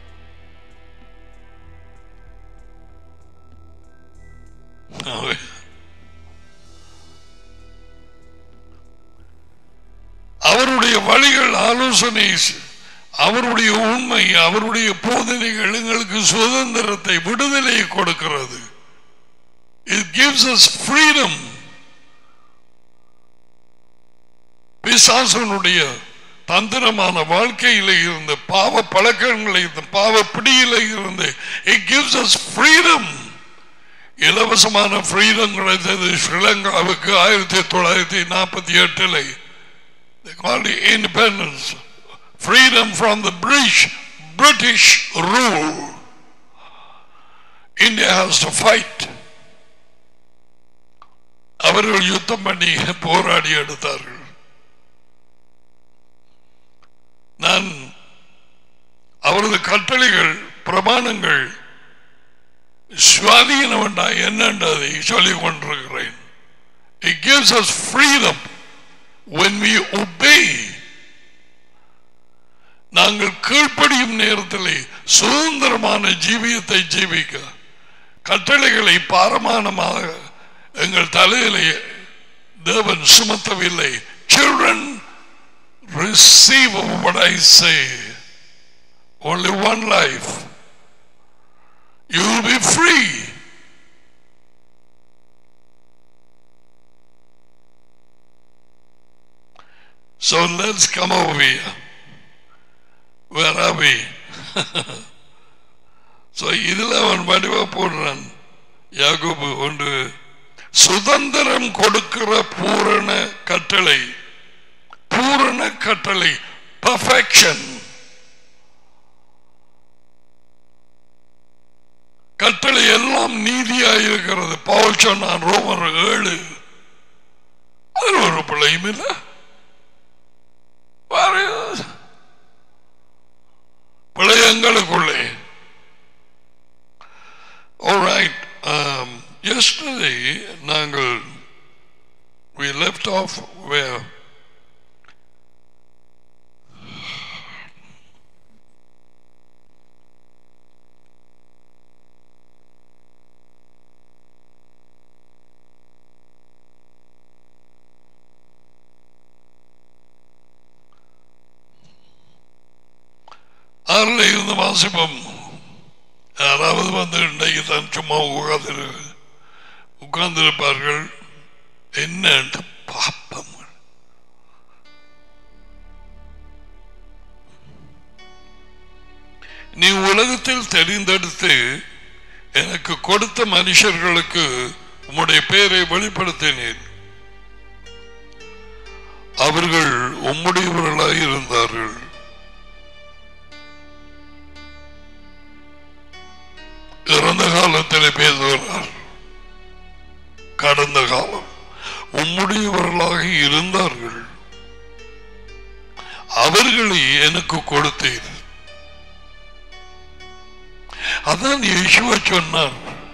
Speaker 1: அவருடைய வழிகள் ஆலோசனை அவருடைய உண்மை அவருடைய போதனைகள் எங்களுக்கு சுதந்திரத்தை விடுதலையை கொடுக்கிறது இட் கிவ்ஸ் அஸ் ஃப்ரீடம் பிசாசனுடைய தந்திரமான வாழ்க்கையில இருந்து பாவ பழக்கங்களை பாவ பிடியில இருந்து இட் கிவ்ஸ் அஸ் ஃப்ரீடம் இலவசமான ஃப்ரீடம் கிடைத்தது ஸ்ரீலங்காவுக்கு ஆயிரத்தி தொள்ளாயிரத்தி நாற்பத்தி எட்டுல independence freedom from the British British rule India has to fight அவர்கள் யுத்தம் பண்ணி போராடி எடுத்தார்கள் நான் அவரது கட்டளைகள் பிரமாணங்கள் சுவாதீனம் வேண்டா என்னன்றதை சொல்லிக் கொண்டிருக்கிறேன் it gives us freedom when we obey நாங்கள் கீழ்ப்படியும் நேரத்தில் சுதந்திரமான ஜீவியத்தை ஜீவிக்க கட்டளைகளை பாரமானமாக எங்கள் தலையிலே தேவன் சுமத்தவில்லை children receive what I say. Only one life. You will be free. So let's come over here. Where are we? so இதுல அவன் வடிவா போடுறான் யாகோபு ஒன்று சுதந்திரம் கொடுக்கிற பூரண கட்டளை பூரண கட்டளை பர்ஃபெக்ஷன் கட்டளை எல்லாம் நீதியாய் இருக்கிறது பவுல் சொன்னான் ரோமர் ஏழு அதில் ஒரு பிள்ளையும் இல்லை வேற பிள்ளையங்களுக்குள்ளே Alright, um, yesterday நாங்கள் we left off where ஆறில் இருந்து வாசிப்போம் யாராவது வந்து இன்றைக்கு தான் சும்மா உட்கார்ந்து உட்கார்ந்திருப்பார்கள் என்ன பாப்பம் நீ உலகத்தில் தெரிந்தெடுத்து எனக்கு கொடுத்த மனுஷர்களுக்கு உம்முடைய பெயரை வெளிப்படுத்தினேன் அவர்கள் உம்முடையவர்களாக இருந்தார்கள் இறந்த காலத்தில் பேசுகிறார் கடந்த காலம் உம்முடையவர்களாக இருந்தார்கள் அவர்களை எனக்கு கொடுத்தேன் அதான் இயேசுவ சொன்னார்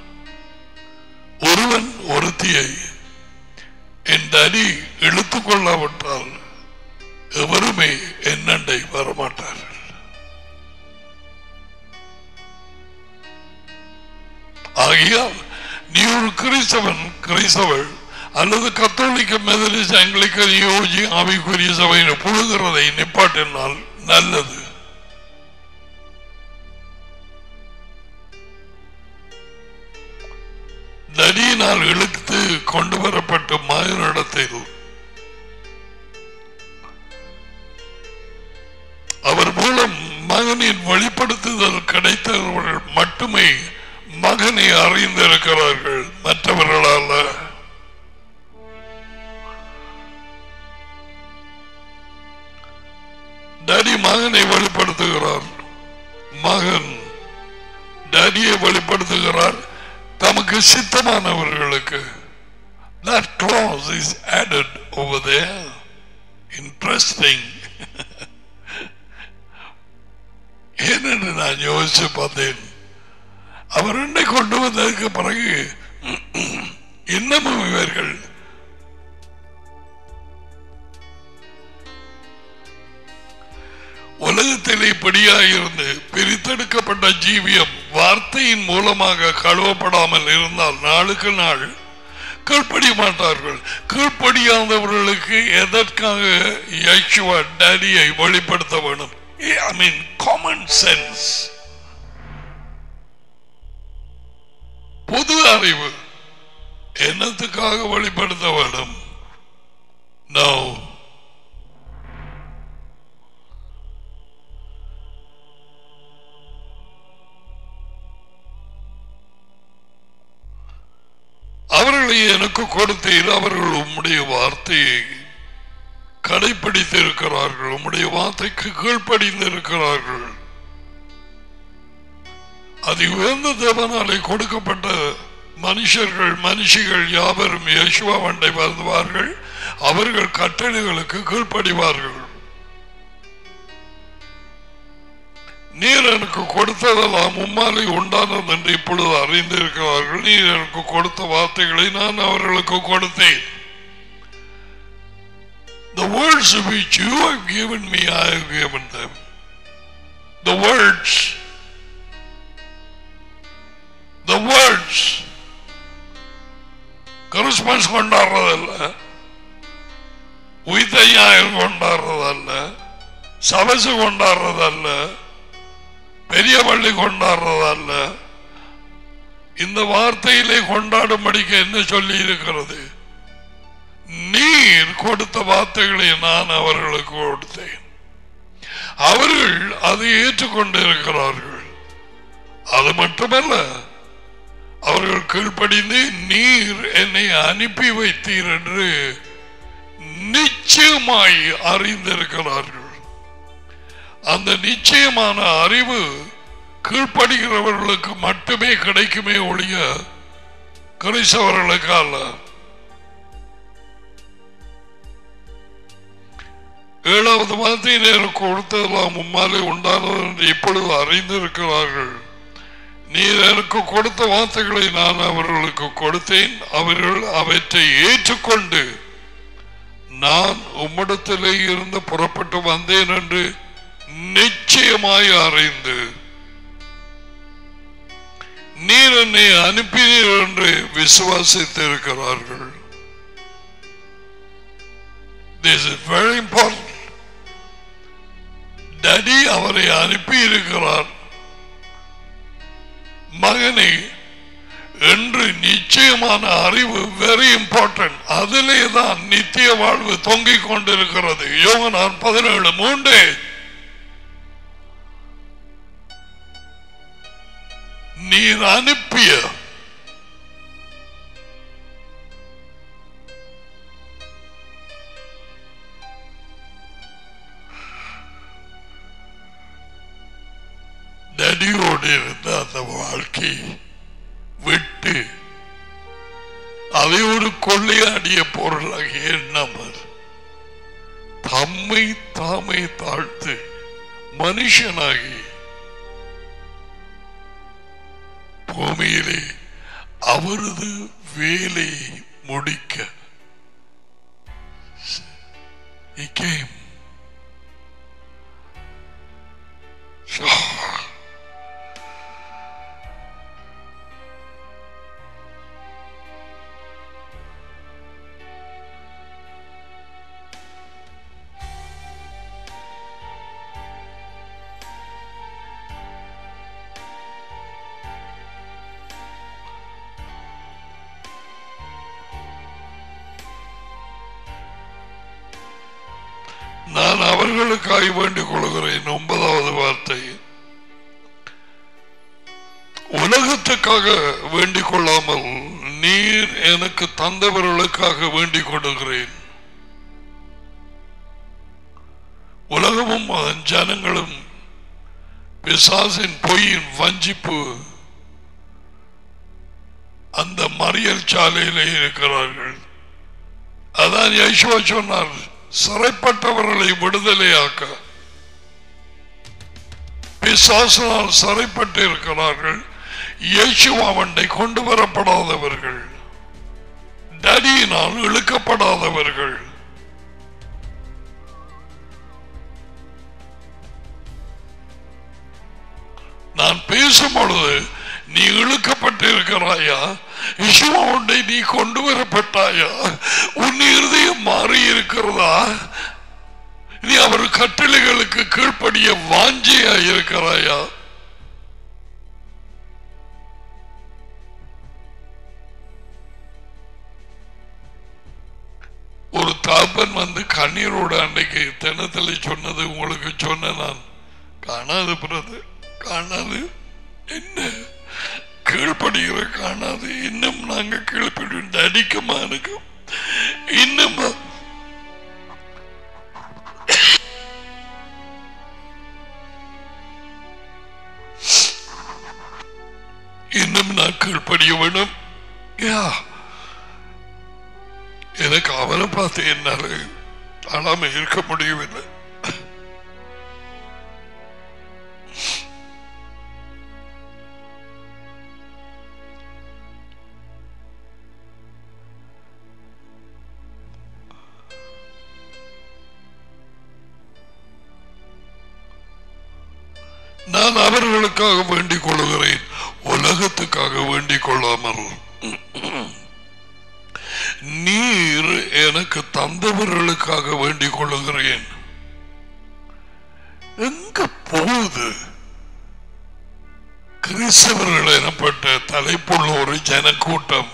Speaker 1: ஒருவன் ஒருத்தியை என் அடி இழுத்துக் கொள்ளாவிட்டால் எவருமே என்னண்டை வரமாட்டார்கள் ஆகையால் நீ ஒரு கிறிஸ்தவன் கிறிஸ்தவள் அல்லது கத்தோலிக்க மெதலிஸ் ஆங்கிலிக்க யோஜி ஆவிக்குரிய சபையின் புழுகிறதை நிப்பாட்டினால் நல்லது தடியினால் இழுத்து கொண்டு வரப்பட்ட மாயனிடத்தில் அவர் மூலம் மகனின் வெளிப்படுத்துதல் கிடைத்தவர்கள் மட்டுமே மகனை அறிந்திருக்கிறார்கள் மற்றவர்களால் டடி மகனை வெளிப்படுத்துகிறார் மகன் டடியை வெளிப்படுத்துகிறார் தமக்கு சித்தமானவர்களுக்கு That clause is added over there. Interesting. ஏனென்று நான் யோசிச்சு பார்த்தேன் அவர் என்னை கொண்டு வந்ததுக்கு பிறகு இன்னமும் இவர்கள் உலகத்தில் இப்படியாயிருந்து பிரித்தெடுக்கப்பட்ட ஜீவியம் வார்த்தையின் மூலமாக கழுவப்படாமல் இருந்தால் நாளுக்கு நாள் கீழ்ப்படிய மாட்டார்கள் கீழ்ப்படியாதவர்களுக்கு எதற்காக யேசுவா டேடியை வெளிப்படுத்த வேண்டும் ஐ மீன் காமன் சென்ஸ் பொது அறிவு என்னத்துக்காக வெளிப்படுத்த வேண்டும் நோ அவர்களை எனக்கு கொடுத்தீர் அவர்கள் உம்முடைய வார்த்தையை கடைபிடித்து இருக்கிறார்கள் உம்முடைய வார்த்தைக்கு கீழ்ப்படிந்து இருக்கிறார்கள் அது உயர்ந்த தேவனாலே கொடுக்கப்பட்ட மனுஷர்கள் மனுஷிகள் யாவரும் யேசுவா வண்டை வருவார்கள் அவர்கள் கட்டளைகளுக்கு கீழ்ப்படிவார்கள் நீர் எனக்கு கொடுத்ததெல்லாம் உம்மாலை உண்டானது என்று இப்பொழுது அறிந்திருக்கிறார்கள் நீர் எனக்கு கொடுத்த வார்த்தைகளை நான் அவர்களுக்கு கொடுத்தேன் The words which you have given me, I have given them. The words, the words, Christmas கொண்டாடுறதல்ல உயிர்த்த ஞாயிறு கொண்டாடுறதல்ல சபசு கொண்டாடுறதல்ல பெரிய பள்ளி கொண்டாடுறதல்ல இந்த வார்த்தையிலே கொண்டாடும்படிக்கு என்ன சொல்லி இருக்கிறது நீர் கொடுத்த வார்த்தைகளை நான் அவர்களுக்கு கொடுத்தேன் அவர்கள் அதை ஏற்றுக்கொண்டு இருக்கிறார்கள் அது மட்டுமல்ல அவர்கள் கீழ்ப்படிந்து நீர் என்னை அனுப்பி வைத்தீர் என்று நிச்சயமாய் அறிந்திருக்கிறார்கள் அந்த நிச்சயமான அறிவு கீழ்ப்படுகிறவர்களுக்கு மட்டுமே கிடைக்குமே ஒழிய கிறிஸ்தவர்களுக்கு அல்ல ஏழாவது வார்த்தை எனக்கு கொடுத்ததெல்லாம் உம்மாலே உண்டானது என்று இப்பொழுது அறிந்திருக்கிறார்கள் நீர் எனக்கு கொடுத்த வார்த்தைகளை நான் அவர்களுக்கு கொடுத்தேன் அவர்கள் அவற்றை ஏற்றுக்கொண்டு நான் உம்மிடத்திலே இருந்து புறப்பட்டு வந்தேன் என்று நிச்சயமாய் அறிந்து நீர் என்னை அனுப்பினீர் என்று விசுவாசித்திருக்கிறார்கள் This is very important. Daddy அவரை அனுப்பி இருக்கிறார் மகனை என்று நிச்சயமான அறிவு வெரி இம்பார்ட்டன்ட் அதிலே தான் நித்திய வாழ்வு தொங்கிக் கொண்டிருக்கிறது யோகனான் பதினேழு மூன்று நீர் அனுப்பிய நடியோடு இருந்த அந்த வாழ்க்கை விட்டு அதை ஒரு கொள்ளையாடிய பொருளாக எண்ணாமல் தம்மை தாமே தாழ்த்து மனுஷனாகி பூமியிலே அவரது வேலையை முடிக்க He came. நான் அவர்களுக்காய் வேண்டிக் கொள்கிறேன் ஒன்பதாவது வார்த்தை உலகத்துக்காக வேண்டிக் கொள்ளாமல் நீர் எனக்கு தந்தவர்களுக்காக வேண்டிக் கொள்கிறேன் உலகமும் அதன் ஜனங்களும் பிசாசின் பொய்யின் வஞ்சிப்பு அந்த மறியல் சாலையிலே இருக்கிறார்கள் அதான் யேசுவா சொன்னார் சிறைப்பட்டவர்களை விடுதலையாக்க பிசாசனால் சிறைப்பட்டு இருக்கிறார்கள் இயேசுவாவண்டை கொண்டு வரப்படாதவர்கள் டடியினால் இழுக்கப்படாதவர்கள் நான் பேசும் பொழுது நீ இழுக்கப்பட்டிருக்கிறாயா இசுவாவுண்டை நீ கொண்டு வரப்பட்டாயா உன் இருதயம் மாறி இருக்கிறதா நீ அவர் கட்டளைகளுக்கு கீழ்ப்படிய வாஞ்சியா இருக்கிறாயா ஒரு தாப்பன் வந்து கண்ணீரோட அன்னைக்கு தினத்துல சொன்னது உங்களுக்கு சொன்ன நான் காணாது பிறகு காணாது என்ன கீழ்ப்படுகிற காணாது இன்னும் நாங்க கீழ்ப்படி அடிக்கமா இருக்கும் இன்னும் இன்னும் நான் கீழ்ப்படிய வேணும் யா எனக்கு அவனை பார்த்து என்னால அழாம இருக்க முடியவில்லை நான் அவர்களுக்காக வேண்டிக் கொள்கிறேன் உலகத்துக்காக வேண்டிக் கொள்ளாமல் நீர் எனக்கு தந்தவர்களுக்காக வேண்டிக் கொள்ளுகிறேன் எங்க போகுது கிறிஸ்தவர்கள் எனப்பட்ட தலைப்புள்ள ஒரு ஜனக்கூட்டம்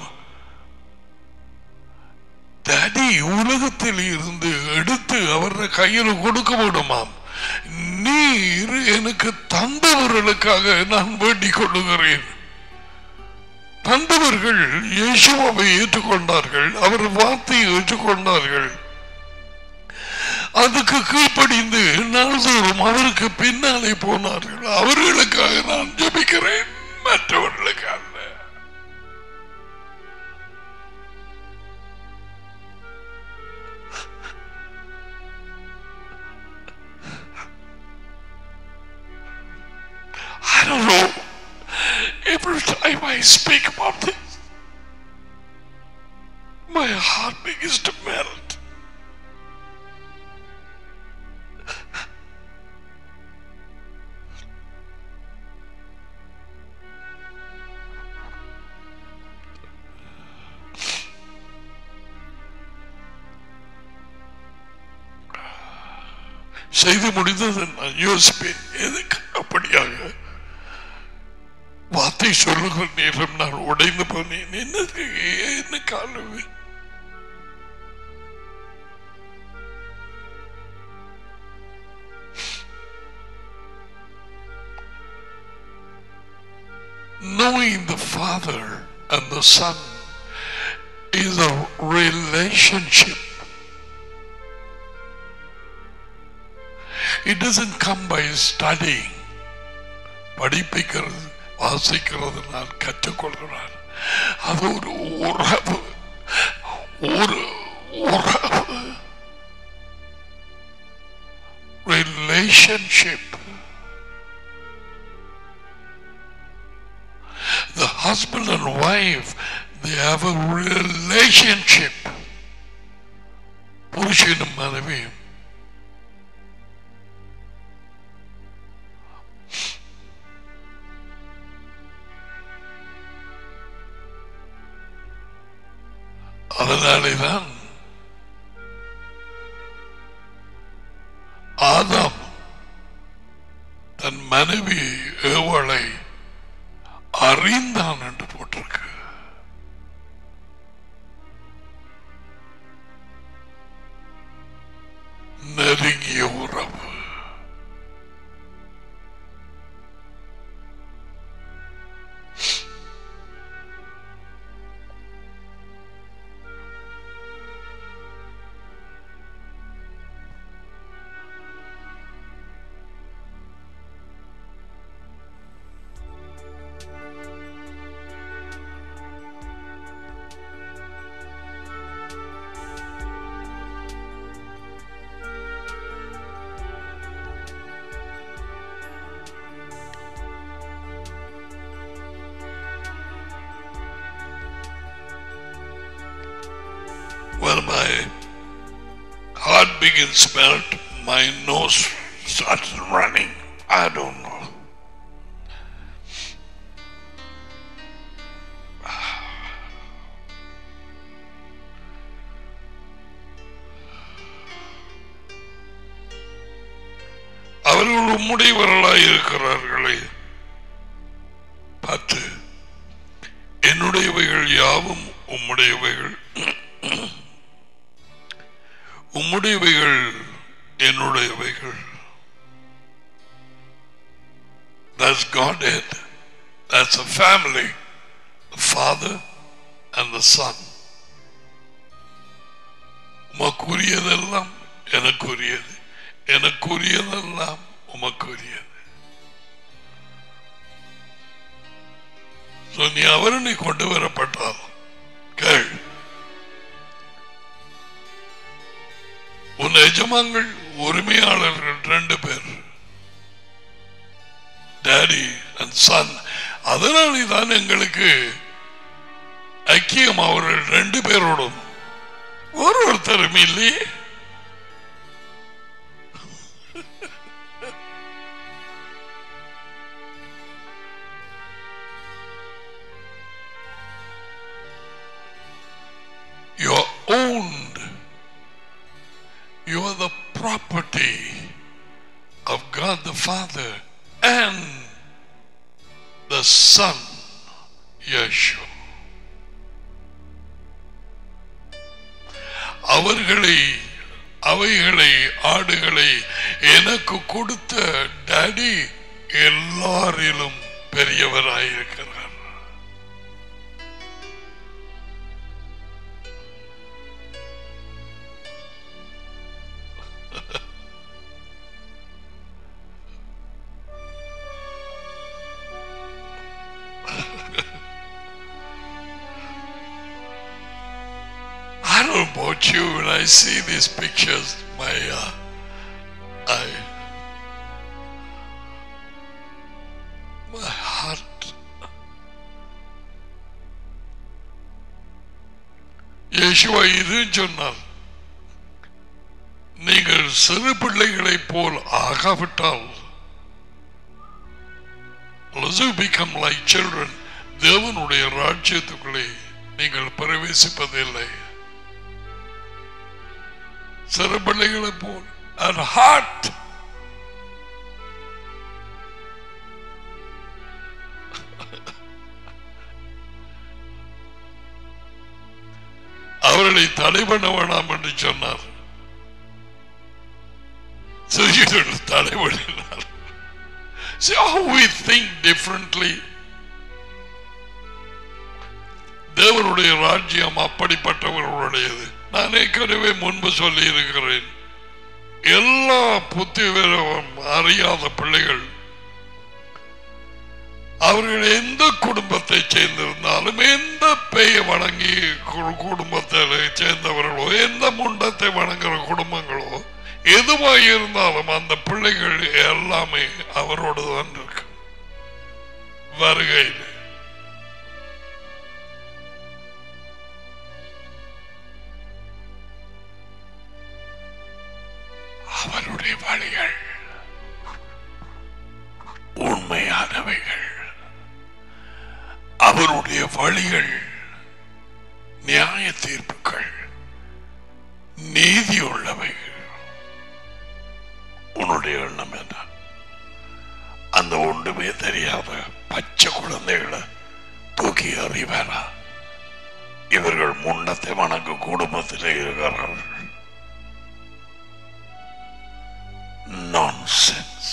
Speaker 1: தடி உலகத்தில் இருந்து எடுத்து அவர கையில் கொடுக்க விடுமாம் நீர் எனக்கு தந்தவர்களுக்காக நான் வேண்டிக் கொள்ளுகிறேன் தந்தவர்கள் இயேசுவாவை ஏற்றுக்கொண்டார்கள் அவர் வார்த்தையை ஏற்றுக்கொண்டார்கள் அதுக்கு கீழ்ப்படிந்து நாள்தோறும் அவருக்கு பின்னாலே போனார்கள் அவர்களுக்காக நான் ஜெபிக்கிறேன் மற்றவர்களுக்கு அல்ல I don't know. Every time I speak about this, my heart begins to melt. செய்து முடிந்தது நான் யோசிப்பேன் எதுக்கு அப்படியாக வார்த்தை சொல்லுகிற நேரம் நான் உடைந்து போனேன் என்னது என்ன காலம் knowing the Father and the Son is a relationship. It doesn't come by studying. படிப்பிக்கிறது வாசிக்கிறதுனால் கற்றுக்கொள்கிறார் அது ஒரு உறவு ஒரு உறவு relationship the husband and wife they have a relationship புருஷனும் மனைவியும் அதனாலேதான் ஆதாம் தன் மனைவி ஏவளை அறிந்தான் என்று போட்டிருக்கு நெருங்கிய உறவு When my heart begins to melt, my nose starts running. I don't know. அவர்கள் உம்முடையவர்களாய் இருக்கிறார்களே பத்து என்னுடையவைகள் யாவும் உம்முடையவைகள் உம்முடையவைகள் என்னுடையவைகள் That's Godhead. That's a family. The Father and the Son. உமக்குரியதெல்லாம் எனக்குரியது எனக்குரியதெல்லாம் உமக்குரியது So, நீ அவரணி கொண்டு வரப்பட்டால் கேள் உன் எஜமான்கள் உரிமையாளர்கள் ரெண்டு பேர் டேடி அண்ட் சன் அதனாலே தான் எங்களுக்கு ஐக்கியம் அவர்கள் ரெண்டு பேரோடும் ஒரு ஒருத்தரும் இல்லையே You're owned. You are the property of God the Father and the Son, Yeshua. அவர்களை அவைகளை ஆடுகளை எனக்கு கொடுத்த டாடி எல்லாரிலும் பெரியவராயிருக்கிறார் know about you when I see these pictures, my uh, I my heart இயேசுவா இது சொன்னார் நீங்கள் சிறு பிள்ளைகளைப் போல் ஆகாவிட்டால் unless you become like children தேவனுடைய ராஜ்யத்துக்குள்ளே நீங்கள் பிரவேசிப்பதில்லை சிறு பிள்ளைகளைப் போல் and heart அவர்களை தடை பண்ண வேண்டாம் என்று சொன்னார் சிறுகிகள் தடை பண்ணினார் See how we think differently. தேவனுடைய ராஜ்யம் அப்படிப்பட்டவர்களுடையது நான் ஏற்கனவே முன்பு சொல்லி இருக்கிறேன் எல்லா புத்தி விவரம் அறியாத பிள்ளைகள் அவர்கள் எந்த குடும்பத்தை சேர்ந்திருந்தாலும் எந்த பெய வணங்கி கு- குடும்பத்தில் சேர்ந்தவர்களோ எந்த முண்டத்தை வணங்குற குடும்பங்களோ எதுவாக இருந்தாலும் அந்த பிள்ளைகள் எல்லாமே அவரோடு தான் இருக்கு வருகையில் அவருடைய வழிகள் உண்மையானவைகள் அவருடைய வழிகள் நியாய தீர்ப்புகள் நீதி உள்ளவைகள் உன்னுடைய எண்ணம் என்ன அந்த ஒன்றுமே தெரியாத பச்சை குழந்தைகளை தூக்கி அறிவாரா இவர்கள் முன்னத்தை வணங்கு குடும்பத்திலே இருக்கிறார்கள் nonsense.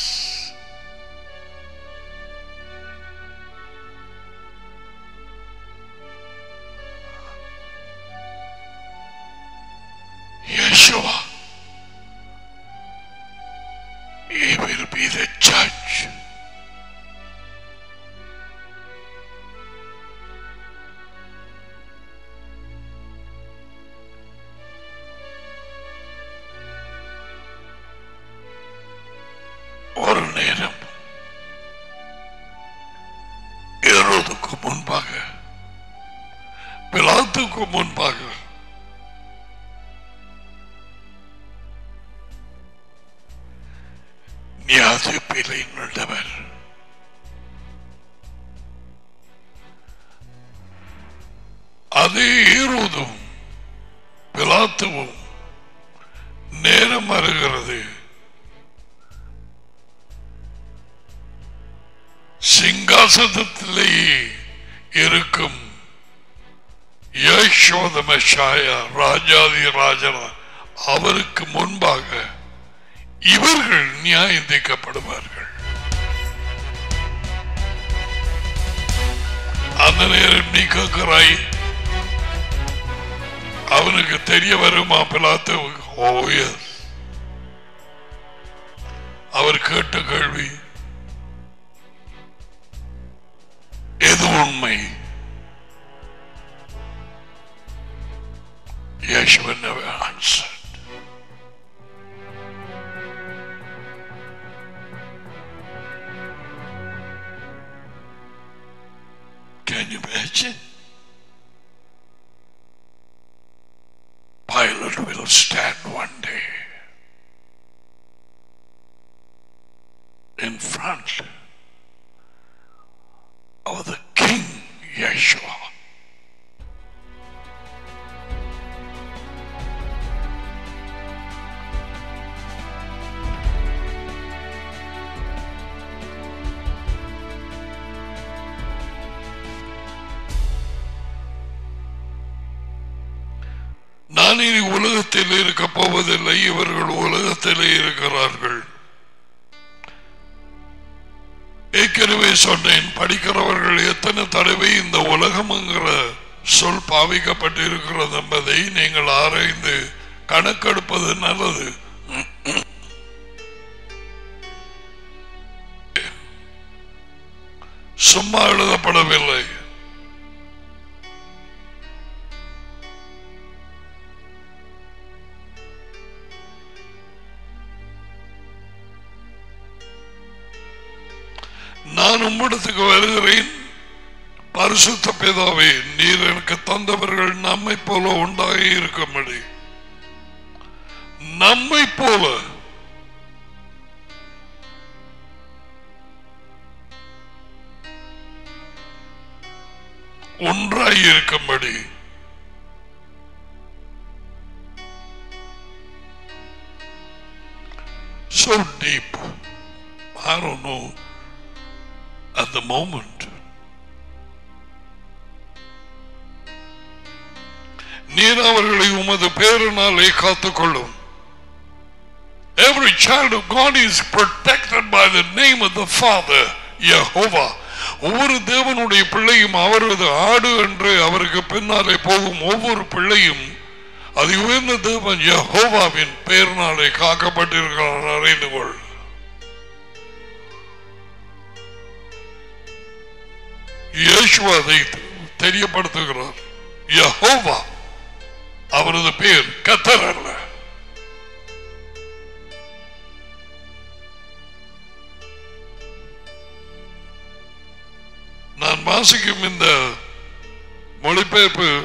Speaker 1: Yeshua, He will be the judge. ஒரு நேரம் ஏறுவதற்கு முன்பாக பிலாத்துக்கு முன்பாக நியாசிப்பிலை நடவர் அதே ஏறுவதும் பிலாத்துவும் நேரம் வருகிறது சிங்காசனத்திலேயே இருக்கும் யசோத மெஷாயா ராஜாதி ராஜனா அவருக்கு முன்பாக இவர்கள் நியாயம் தீர்க்கப்படுவார்கள் அந்த நேரம் நீ கேட்கிறாய் அவனுக்கு தெரிய வருமா பிலாத்து ஓ yes. அவர் கேட்ட கேள்வி எது உண்மை Yeshua never answered. Can you imagine? Pilate will stand one day in front of the King Yeshua. நான் இனி உலகத்தில் இருக்க போவதில்லை இவர்கள் உலகத்திலே இருக்கிறார்கள் ஏற்கனவே சொன்னேன் படிக்கிறவர்கள் எத்தனை தடவை இந்த உலகம்ங்கிற சொல் பாவிக்கப்பட்டு இருக்கிறது என்பதை நீங்கள் ஆராய்ந்து கணக்கெடுப்பது நல்லது சும்மா எழுதப்படவில்லை நான் உம்மிடத்துக்கு வருகிறேன் பரிசுத்த பிதாவே நீர் எனக்கு தந்தவர்கள் நம்மை போல உண்டாகி இருக்கும்படி நம்மை போல ஒன்றாய் இருக்கும்படி so deep. I don't know at the moment. நீர் அவர்களை உமது பேரினாலே காத்துக்கொள்ளும் Every child of God is protected by the name of the Father, Jehovah. ஒவ்வொரு தேவனுடைய பிள்ளையும் அவரது ஆடு என்று அவருக்கு பின்னாலே போகும் ஒவ்வொரு பிள்ளையும் அது உயர்ந்த தேவன் யஹோவாவின் பெயர்னாலே காக்கப்பட்டிருக்கிறார் அறிந்து கொள் இயேசு அதை தெரியப்படுத்துகிறார் யஹோவா அவரது பேர் கத்தர் அல்ல நான் வாசிக்கும் இந்த மொழிபெயர்ப்பு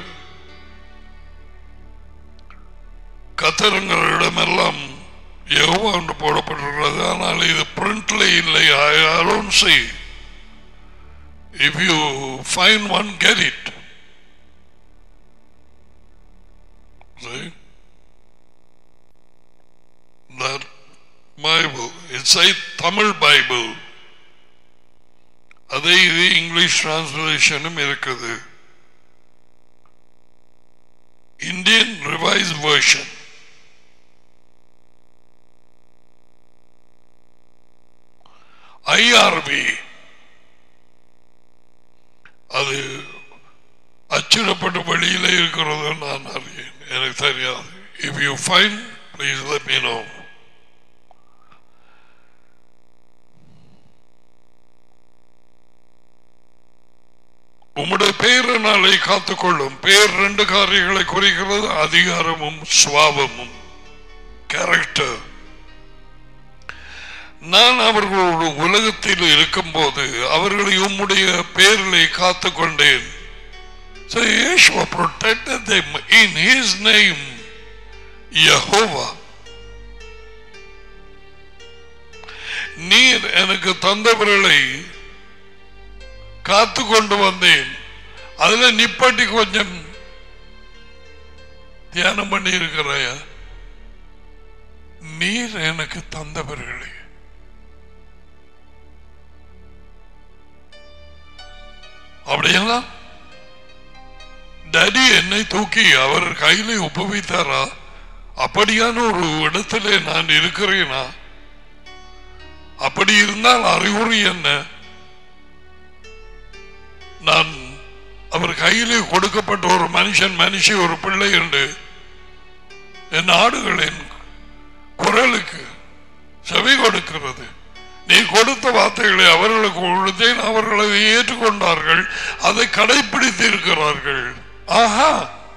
Speaker 1: கத்தரங்களிடமெல்லாம் யெகோவா என்று போடப்பட்டிருக்கிறது ஆனால் இது பிரிண்ட்ல இல்லை I don't see if you find one get it see that bible it's a tamil bible அதே இது இங்கிலீஷ் டிரான்ஸ்லேஷனும் இருக்குது இந்தியன் ரிவைஸ் வெர்ஷன் ஐஆர்பி அது அச்சிடப்பட்ட வழியில இருக்கிறது நான் அறியேன் எனக்கு தெரியாது if you find please let me know உம்முடைய பேரினாலே காத்துக்கொள்ளும் பேர் ரெண்டு காரியங்களை குறிக்கிறது அதிகாரமும் சுவாபமும் கேரக்டர் நான் அவர்களோடு உலகத்தில் இருக்கும்போது அவர்களை உம்முடைய பேரிலே காத்துக் கொண்டேன் So Yeshua protected them in his name, Jehovah. நீர் எனக்கு தந்தவர்களை காத்து கொண்டு வந்தேன் அதுல நிப்பாட்டி கொஞ்சம் தியானம் பண்ணி இருக்கிறாயா நீர் எனக்கு தந்தவர்களே அப்படியெல்லாம் டடி என்னை தூக்கி அவர் கையில ஒப்புவித்தாரா அப்படியான ஒரு இடத்திலே நான் இருக்கிறேனா அப்படி இருந்தால் அறிகுறி என்ன நான் அவர் கையிலே கொடுக்கப்பட்ட ஒரு மனுஷன் மனுஷி ஒரு பிள்ளை என்று என் ஆடுகளின் குரலுக்கு செவி கொடுக்கிறது நீ கொடுத்த வார்த்தைகளை அவர்களுக்கு கொடுத்தேன் அவர்கள் அதை ஏற்றுக்கொண்டார்கள் அதை கடைபிடித்து இருக்கிறார்கள் ஆஹா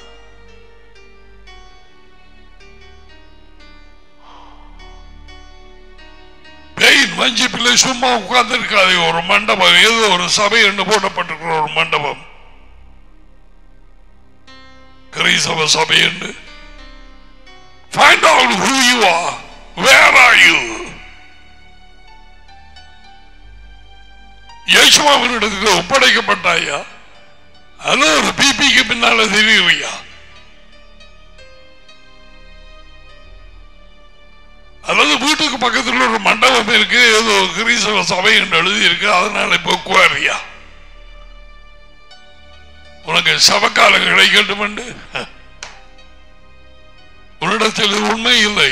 Speaker 1: பெயின் வஞ்சிப்பிலே சும்மா உட்கார்ந்து இருக்காது ஒரு மண்டபம் ஏதோ ஒரு சபை என்று போடப்பட்டிருக்கிற ஒரு மண்டபம் கிரைசவ சபை என்று Find out who you are. Where are you? யேசுவாவினிடத்துக்கு ஒப்படைக்கப்பட்டாயா அல்லது ஒரு பிபிக்கு பின்னால தெரியுறியா அல்லது வீட்டுக்கு பக்கத்தில் ஒரு மண்டபம் இருக்கு ஏதோ கிரீசவ சபை என்று எழுதி இருக்கு அதனால இப்போ குவாரியா உனக்கு சபக்காலம் கிடைக்கட்டும் என்று உன்னிடத்தில் இது உண்மை இல்லை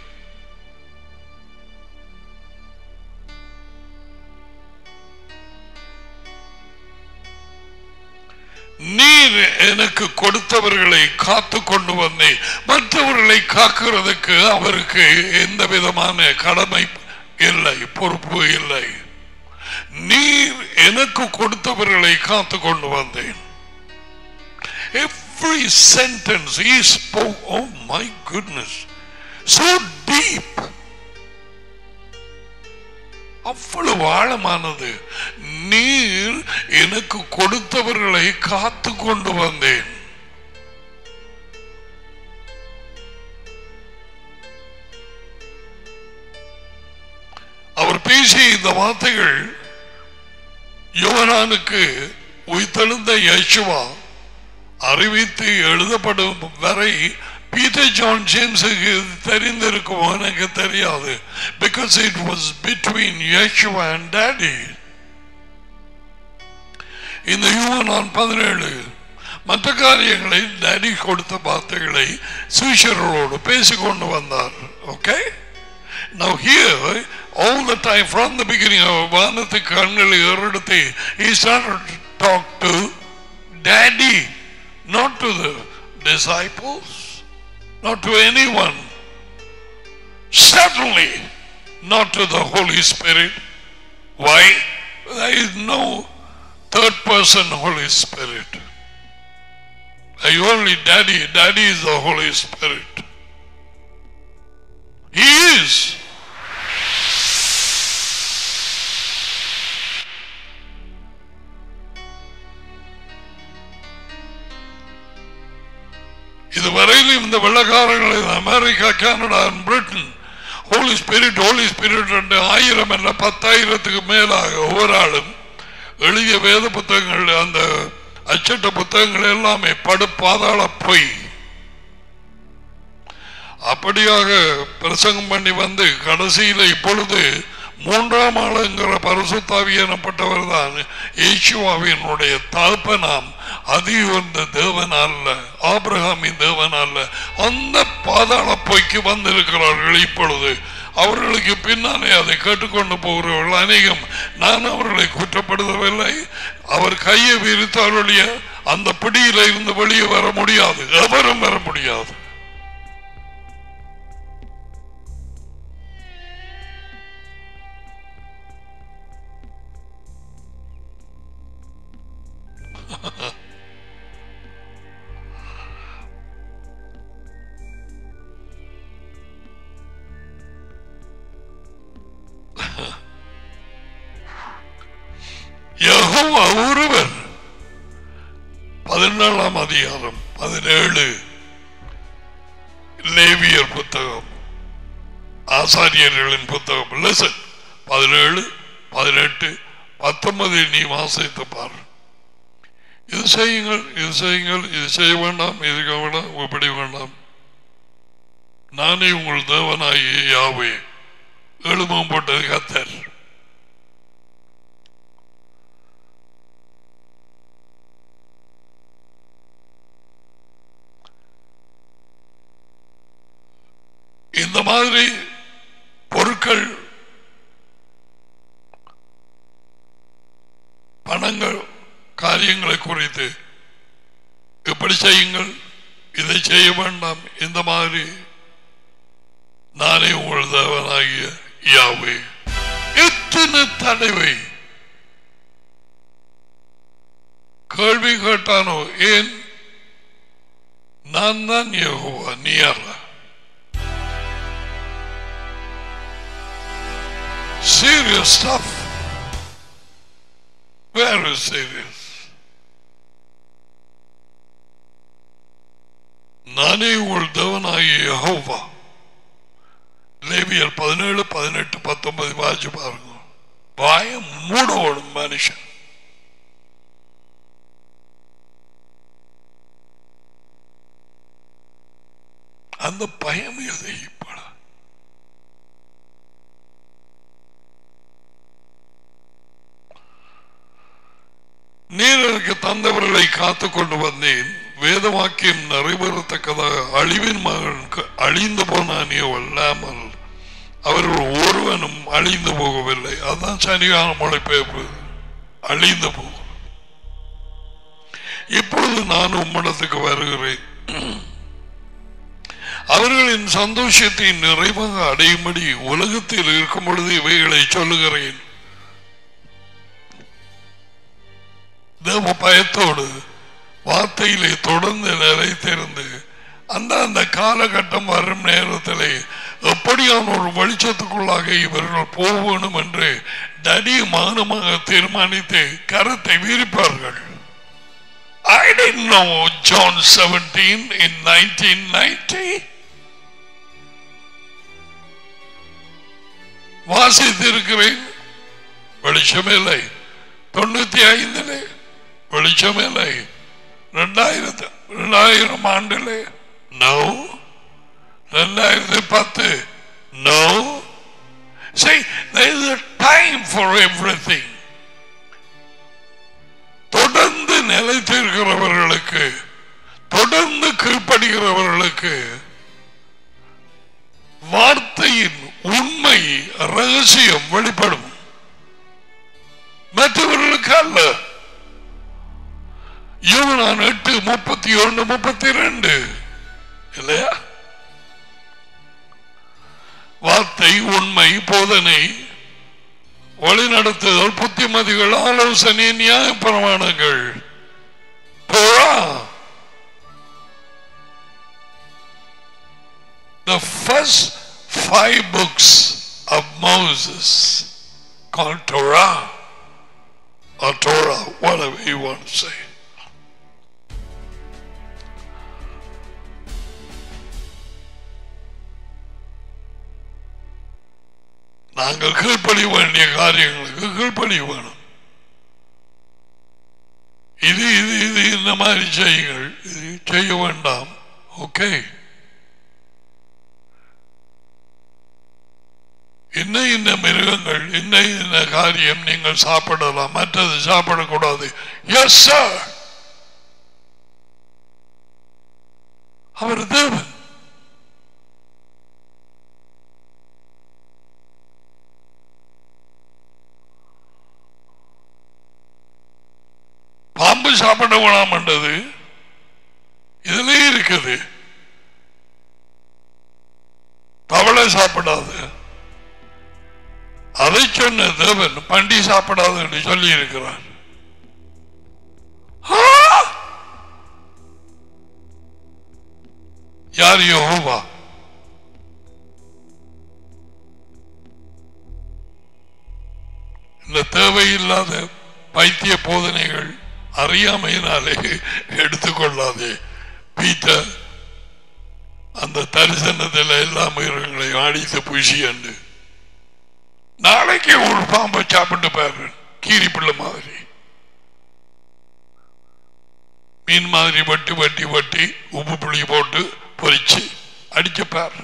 Speaker 1: நீர் எனக்கு கொடுத்தவர்களை காத்து கொண்டு வந்தேன் மற்றவர்களை காக்கிறதுக்கு அவருக்கு எந்த விதமான கடமை இல்லை பொறுப்பு இல்லை நீர் எனக்கு கொடுத்தவர்களை காத்து கொண்டு வந்தேன் Every sentence he spoke, oh my goodness, so deep. அவ்வளவு ஆழமானது நீர் எனக்கு கொடுத்தவர்களை காத்து கொண்டு வந்தேன் அவர் பேசிய இந்த வார்த்தைகள் யோவனானுக்கு உயிர்த்தெழுந்த யேசுவா அறிவித்து எழுதப்படும் வரை பீட்டர் ஜான் ஜேம்ஸுக்கு தெரிந்திருக்குமோ எனக்கு தெரியாது because it was between Yeshua and daddy இந்த யுவனான் பதினேழு மற்ற காரியங்களை டேடி கொடுத்த வார்த்தைகளை சுவிஷர்களோடு பேசிக்கொண்டு வந்தார் okay Now here, all the time from the beginning of வானத்து கண்களை ஏறெடுத்து he started to talk to daddy, not to the disciples, not to anyone. Certainly not to the Holy Spirit. Why? There is no third person Holy Spirit. There is only daddy. Daddy is the Holy Spirit. He is. இதுவரையிலும் இந்த வெள்ளக்காரர்கள் America Canada Britain Holy Spirit Holy Spirit என்று ஆயிரம் அல்ல பத்தாயிரத்துக்கு மேலாக ஒவ்வொரு ஆளும் எழுதிய வேத புத்தகங்கள் அந்த அச்சட்ட புத்தகங்கள் எல்லாமே படு பாதாள பொய் அப்படியாக பிரசங்கம் பண்ணி வந்து கடைசியில இப்பொழுது மூன்றாம் ஆளுங்கிற பரிசுத்தாவி எனப்பட்டவர் தான் இயேசுவாவினுடைய தகப்பனாம் அதி உயர்ந்த தேவன் அல்ல ஆபிரகாமின் தேவன் அல்ல அந்த பாதாள பொய்க்கு வந்திருக்கிறார்கள் இப்பொழுது அவர்களுக்கு பின்னாலே அதை கேட்டுக்கொண்டு போகிறவர்கள் அநேகம் நான் அவர்களை குற்றப்படுத்தவில்லை அவர் கையை விரித்தாலுடைய அந்த பிடியில இருந்து வெளியே வர முடியாது எவரும் வர முடியாது யெகோவா ஒருவர் பதினேழாம் அதிகாரம் பதினேழு லேவியர் புத்தகம் ஆசாரியர்களின் புத்தகம் லெசன் பதினேழு பதினெட்டு பத்தொன்பது நீ வாசித்து பார் இது செய்யுங்கள் இது செய்யுங்கள் இது செய்ய வேண்டாம் இதுக்கு வேண்டாம் இப்படி வேண்டாம் நானே உங்கள் தேவனாகிய யாவே எழுமம் போட்டது கத்தர் இந்த மாதிரி பொருட்கள் பணங்கள் காரியங்களை குறித்து இப்படி செய்யுங்கள் இதை செய்ய வேண்டாம் இந்த மாதிரி நானே உங்கள் தேவனாகிய யாவே எத்தனை தடவை கேள்வி கேட்டானோ ஏன் நான் தான் யெகோவா நீ அல்ல serious stuff. Very serious. நானே உங்கள் தேவனாகிய யெகோவா லேவியர் பதினேழு பதினெட்டு பத்தொன்பது வாசி பாருங்க வாய மூடோடும் மனுஷன் அந்த பயம் எதை இப்பட நீர் எனக்கு தந்தவர்களை காத்து கொண்டு வந்தேன் வேத வாக்கியம் நிறைவேறத்தக்கதாக அழிவின் மகன் அழிந்து போனானியோ அல்லாமல் அவர்கள் ஒருவனும் அழிந்து போகவில்லை அதுதான் சனிகான மொழிபெயர்ப்பு அழிந்து போகும் இப்பொழுது நான் உம்மிடத்துக்கு வருகிறேன் அவர்களின் சந்தோஷத்தை நிறைவாக அடையும்படி உலகத்தில் இருக்கும் பொழுது இவைகளை சொல்லுகிறேன் தேவ பயத்தோடு வார்த்தையிலே தொடர்ந்து நிலைத்திருந்து அந்த அந்த காலகட்டம் வரும் நேரத்திலே எப்படியான ஒரு வெளிச்சத்துக்குள்ளாக இவர்கள் போக வேண்டும் என்று தடியமானமாக தீர்மானித்து கருத்தை விரிப்பார்கள் I didn't know John 17 in 1990. வாசித்திருக்கிறேன் வெளிச்சமில்லை தொண்ணூத்தி ஐந்திலே வெளிச்சமில்லை ரெண்டாயிரத்து ரெண்டாயிரம் ஆண்டிலே நோ ரெண்டாயிரத்தி பத்து no See, there is a time for everything. தொடர்ந்து நிலைத்திருக்கிறவர்களுக்கு தொடர்ந்து கீழ்ப்படுகிறவர்களுக்கு வார்த்தையின் உண்மை ரகசியம் வெளிப்படும் மற்றவர்களுக்கு அல்ல யோனான் எட்டு முப்பத்தி ஒன்று முப்பத்தி ரெண்டு இல்லையா வார்த்தை உண்மை போதனை வழிநடத்துதல் புத்திமதிகள் ஆலோசனை நியாய பிரமாணங்கள் Torah. The first five books of Moses called Torah or Torah, whatever you want to say. நாங்கள் கீழ்ப்படி வேண்டிய காரியங்களுக்கு கீழ்ப்படி வேணும் இது இது இது இந்த மாதிரி செய்யுங்கள் இது செய்ய வேண்டாம் ஓகே இன்ன இந்த மிருகங்கள் இன்ன இந்த காரியம் நீங்கள் சாப்பிடலாம் மற்றது சாப்பிடக்கூடாது எஸ் சார் அவர் தேவன் பாம்பு சாப்பிட வேணாம்ன்றது இதுல இருக்குது தவளை சாப்பிடாது அதை சொன்ன தேவன் பண்டி சாப்பிடாது என்று சொல்லி இருக்கிறார் ஆ! யார் யோகோவா இந்த தேவையில்லாத பைத்திய போதனைகள் அறியாமையினாலே எடுத்துக்கொள்ளாதே பீட்டர் அந்த தரிசனத்தில் எல்லா மிருகங்களையும் அடித்து பூசி என்று நாளைக்கு ஒரு பாம்பை சாப்பிட்டு பாரு கீரி பிள்ளை மாதிரி மீன் மாதிரி வட்டி வட்டி வட்டி உப்பு புளி போட்டு பொரிச்சு அடிச்சு பாரு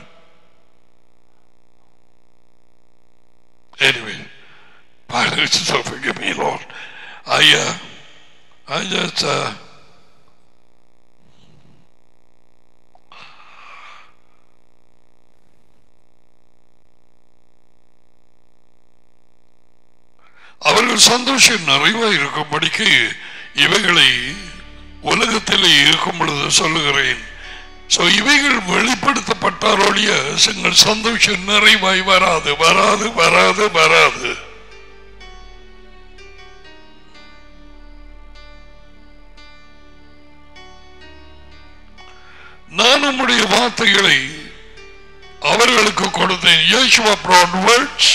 Speaker 1: Anyway, Father, so forgive me, Lord. I, uh, I just, uh, அவர்கள் சந்தோஷம் நிறைவா இருக்கும்படிக்கு இவைகளை உலகத்திலே இருக்கும் பொழுது சொல்லுகிறேன் சோ இவைகள் வெளிப்படுத்தப்பட்டாரோடைய எங்கள் சந்தோஷம் நிறைவாய் வராது வராது வராது வராது நான் உம்முடைய வார்த்தைகளை அவர்களுக்கு கொடுத்தேன் Yeshua brought words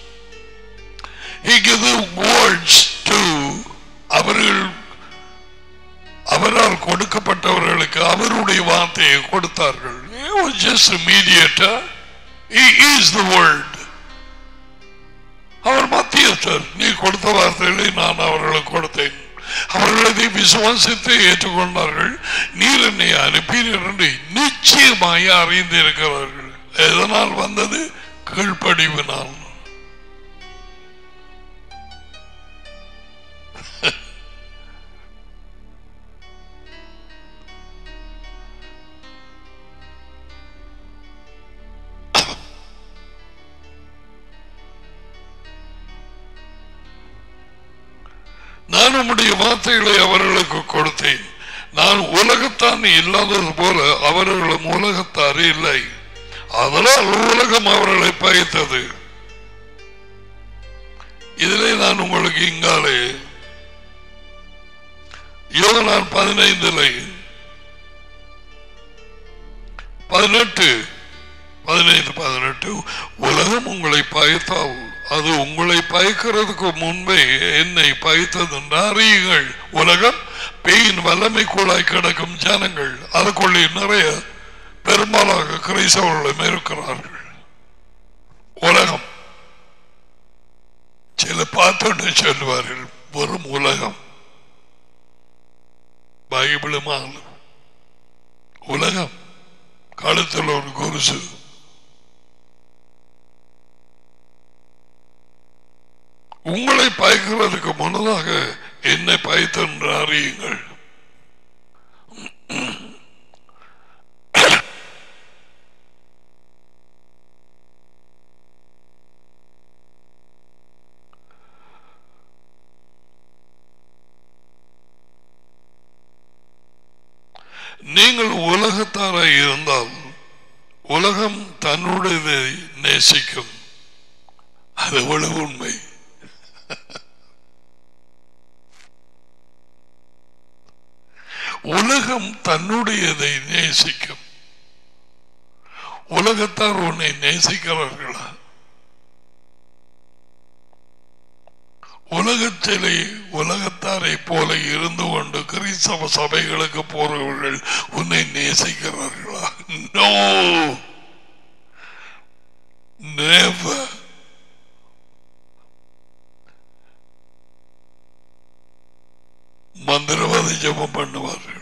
Speaker 1: he gave the words to அவர்கள் அவரால் கொடுக்கப்பட்டவர்களுக்கு அவருடைய வார்த்தையை கொடுத்தார்கள் He was just a mediator. He is the word. அவர் மத்தியஸ்தர் நீ கொடுத்த வார்த்தைகளை நான் அவர்களுக்கு கொடுத்தேன் அவர்கள் அதை விசுவாசித்து ஏற்றுக்கொண்டார்கள் நீர் என்னை அனுப்பினீர் என்று நிச்சயமாய் அறிந்திருக்கிறார்கள் எதனால் வந்தது கீழ்ப்படிவினால் நான் உம்முடைய வார்த்தைகளை அவர்களுக்கு கொடுத்தேன் நான் உலகத்தான் இல்லாதது போல அவர்களும் உலகத்தார் இல்லை அதனால் உலகம் அவர்களை பயத்தது இதிலே நான் உங்களுக்கு இங்காலே யோகனான் பதினைந்தில் பதினெட்டு பதினைந்து பதினெட்டு உலகம் உங்களை பயத்தால் அது உங்களை பயக்கிறதுக்கு முன்பே என்னை பயத்தது என்று அறியுங்கள் உலகம் பேயின் வல்லமைக்குள்ளாய் கிடக்கும் ஜனங்கள் அதுக்குள்ளே நிறைய பெரும்பாலாக கிரைசவர்களும் இருக்கிறார்கள் உலகம் சில பார்த்துட்டு சொல்லுவார்கள் வெறும் உலகம் பைபிளும் உலகம் கழுத்தில் ஒரு குருசு உங்களை பயக்கிறதுக்கு முன்னதாக என்னை பயத்தென்று அறியுங்கள் நீங்கள் உலகத்தாராய் இருந்தால் உலகம் தன்னுடையதை நேசிக்கும் அது எவ்வளவு உண்மை உலகம் தன்னுடையதை நேசிக்கும் உலகத்தார் உன்னை நேசிக்கிறார்களா உலகத்திலே உலகத்தாரை போல இருந்து கொண்டு கிறிஸ்தவ சபைகளுக்கு போறவர்கள் உன்னை நேசிக்கிறார்களா நோ never மந்திரவாதி ஜபம் பண்ணுவார்கள்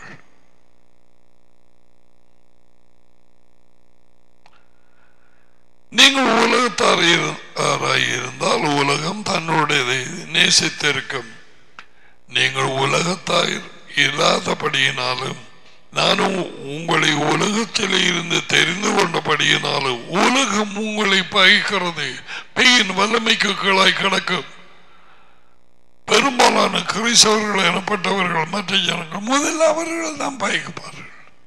Speaker 1: நீங்கள் உலகத்தாராய் இருந்தால் உலகம் தன்னுடையதை நேசித்திருக்கும் நீங்கள் உலகத்தாய் இல்லாதபடியினாலும் நானும் உங்களை உலகத்தில் இருந்து தெரிந்து கொண்டபடியினாலும் உலகம் உங்களை பகைக்கிறது பெயின் வல்லமைக்கு கீழாய் கிடக்கும் பெரும்பாலான கிறிஸ்தவர்கள் எனப்பட்டவர்கள் மற்ற ஜனங்கள் முதல்ல அவர்கள் தான் பயக்கப்பார்கள்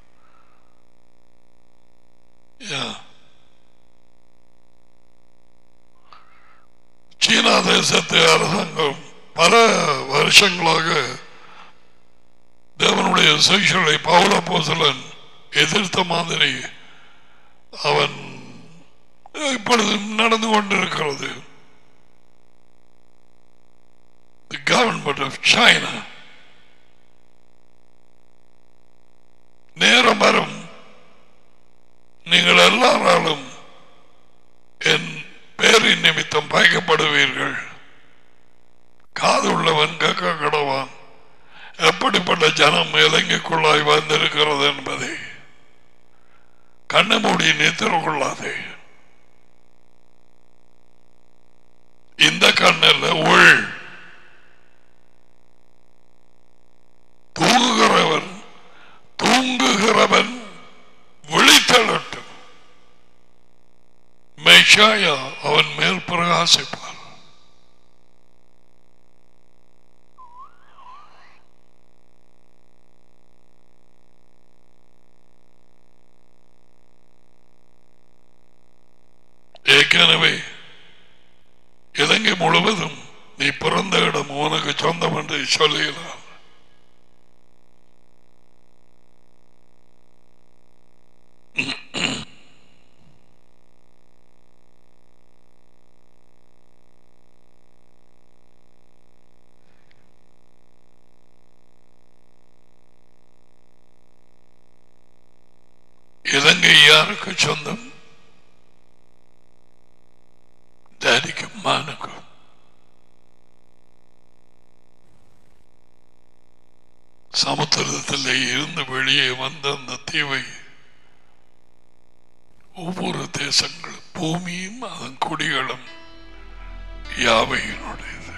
Speaker 1: சீனா தேசத்து அரசாங்கம் பல வருஷங்களாக தேவனுடைய செய்களை பவுல போசலன் எதிர்த்த மாதிரி அவன் இப்பொழுது நடந்து கொண்டிருக்கிறது the government of China நேரம் வரும் நீங்கள் எல்லாராலும் என் பேரின் நிமித்தம் பயக்கப்படுவீர்கள் காது உள்ளவன் கக்க கடவான் எப்படிப்பட்ட ஜனம் இலங்கைக்குள்ளாய் வந்திருக்கிறது என்பதை கண்ணை மூடி நித்திர கொள்ளாதே இந்த கண்ணில் உள் தூங்குகிறவன் தூங்குகிறவன் விழித்தளட்டும் மெஷாயா அவன் மேல் பிரகாசிப்பார் ஏற்கனவே இலங்கை முழுவதும் நீ பிறந்த இடம் உனக்கு சொந்தம் என்று சொல்லுகிறார் இலங்கை யாருக்கு சொந்தம் டேடிக்கும் மானுக்கும் சமுத்திரத்தில் இருந்து வெளியே வந்த அந்த தீவை ஒவ்வொரு தேசங்களும் பூமியும் அதன் குடிகளும் யாவையினுடையது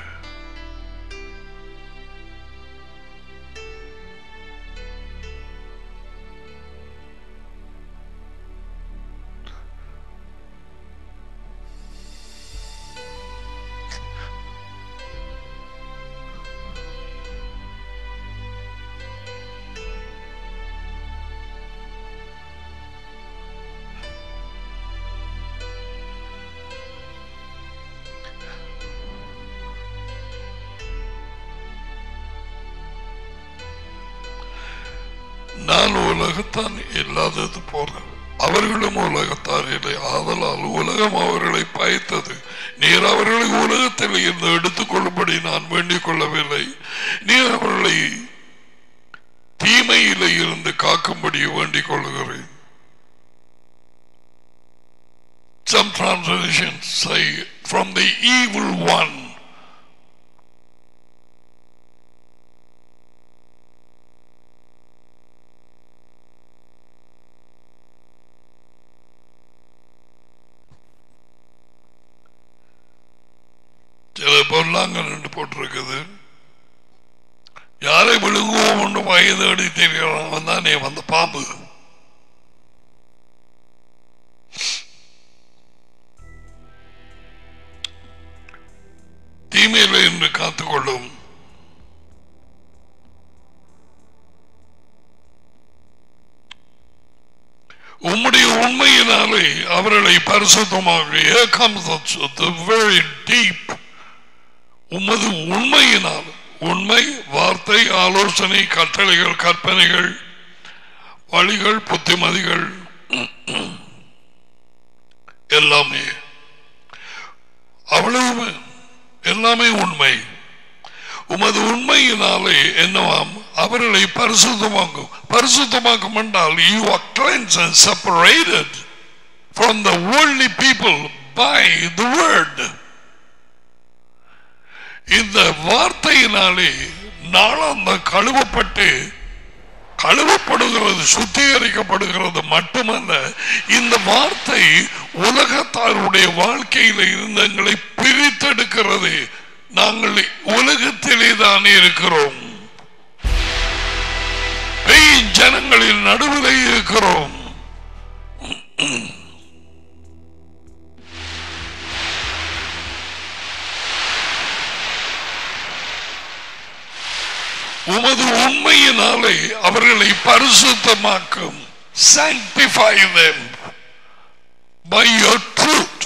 Speaker 1: நான் உலகத்தான் இல்லாதது போல அவர்களும் உலகத்தார் இல்லை ஆதலால் உலகம் அவர்களை பயத்தது நீர் அவர்களை உலகத்தில் இருந்து எடுத்துக்கொள்ளும்படி நான் வேண்டிக் கொள்ளவில்லை நீர் அவர்களை தீமையில இருந்து காக்கும்படி வேண்டிக் கொள்கிறேன் Some translations say from the evil one. சில பொருளாங்கன்னு போட்டிருக்குது யாரை விழுங்குவோம் என்று வயது அடி தெரிகிறான் தானே வந்த பாம்பு தீமையில என்று காத்துக்கொள்ளும் உம்முடைய உண்மையினாலே அவர்களை பரிசுத்தமாக Here comes the, the very deep உமது உண்மையினால் உண்மை வார்த்தை ஆலோசனை கட்டளைகள் கற்பனைகள் வழிகள் புத்திமதிகள் எல்லாமே அவ்வளவு எல்லாமே உண்மை உமது உண்மையினாலே என்னவாம் அவர்களை பரிசுத்தமாக்கும் பரிசுத்தமாக்கும் என்றால் you are cleanse and separated from the worldly people by the word இந்த வார்த்தையினாலே நாளந்த கழுவப்பட்டு கழுவப்படுகிறது சுத்திகரிக்கப்படுகிறது மட்டுமல்ல இந்த வார்த்தை உலகத்தாருடைய வாழ்க்கையில இருந்து எங்களை பிரித்தெடுக்கிறது நாங்கள் உலகத்திலே தானே இருக்கிறோம் பெய் ஜனங்களின் நடுவிலே இருக்கிறோம் உமது உண்மையினாலே அவர்களை பரிசுத்தமாக்கும் sanctify them by your truth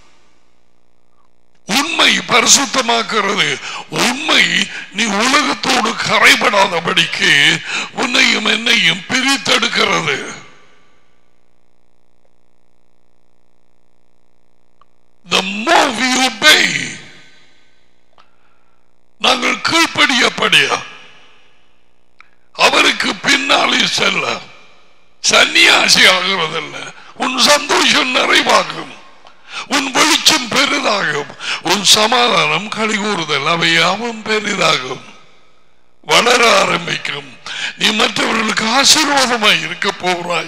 Speaker 1: உண்மை பரிசுத்தமாக்குறது உண்மை நீ உலகத்தோடு கரைபடாதபடிக்கு உன்னையும் என்னையும் பிரித்தெடுக்கிறது The more we obey நாங்கள் கீழ்ப்படியப்படிய அவருக்கு பின்னாலே செல்ல சன்னியாசி ஆகிறதல்ல உன் சந்தோஷம் நிறைவாகும் உன் வெளிச்சம் பெரிதாகும் உன் சமாதானம் கழிகூறுதல் அவை யாவும் பெரிதாகும் வளர ஆரம்பிக்கும் நீ மற்றவர்களுக்கு ஆசீர்வாதமாய் இருக்க போகிறாய்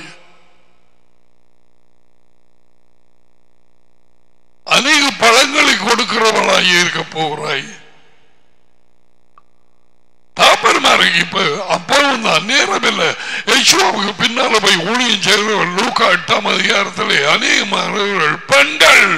Speaker 1: அநேக பழங்களை கொடுக்கிறவளாய் இருக்க போகிறாய் தாப்பர்மாருக்கு இப்ப அப்பாவும் தான் நேரம் இல்லை யசுவாவுக்கு பின்னால போய் ஊழியம் செய்கிறவர்கள் லூக்கா எட்டாம் அதிகாரத்திலே அநேக மாணவர்கள் பெண்கள்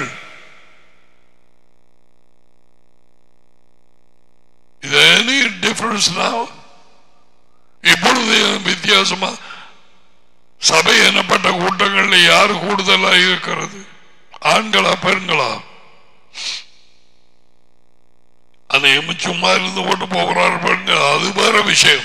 Speaker 1: இது எனி டிஃபரன்ஸ் இப்பொழுது வித்தியாசமா சபை எனப்பட்ட கூட்டங்கள்ல யாரு கூடுதலா இருக்கிறது ஆண்களா பெண்களா அநேகம் சும்மா இருந்து கொண்டு போகிறார் பெண்கள் அது வேற விஷயம்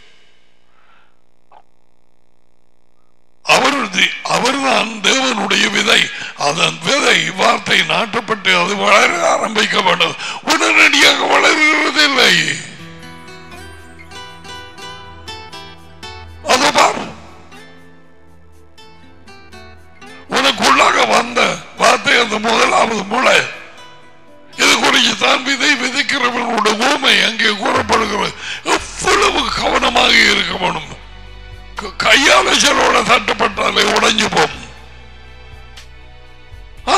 Speaker 1: அவரது அவர்தான் தேவனுடைய விதை அதன் விதை வார்த்தை நாட்டப்பட்டு அது வளர ஆரம்பிக்கப்பட்டது உடனடியாக வளர்கிறது இல்லை அது பார் உனக்குள்ளாக வந்த வார்த்தை அந்த முதலாவது முளை இது குறித்து தான் விதை விதைக்கிறவர்களுடைய ஊமை அங்கே கூறப்படுகிறது எவ்வளவு கவனமாக இருக்க வேணும் க- கையால செலவோட தட்டப்பட்டாலே உடைஞ்சு போம் ஆ?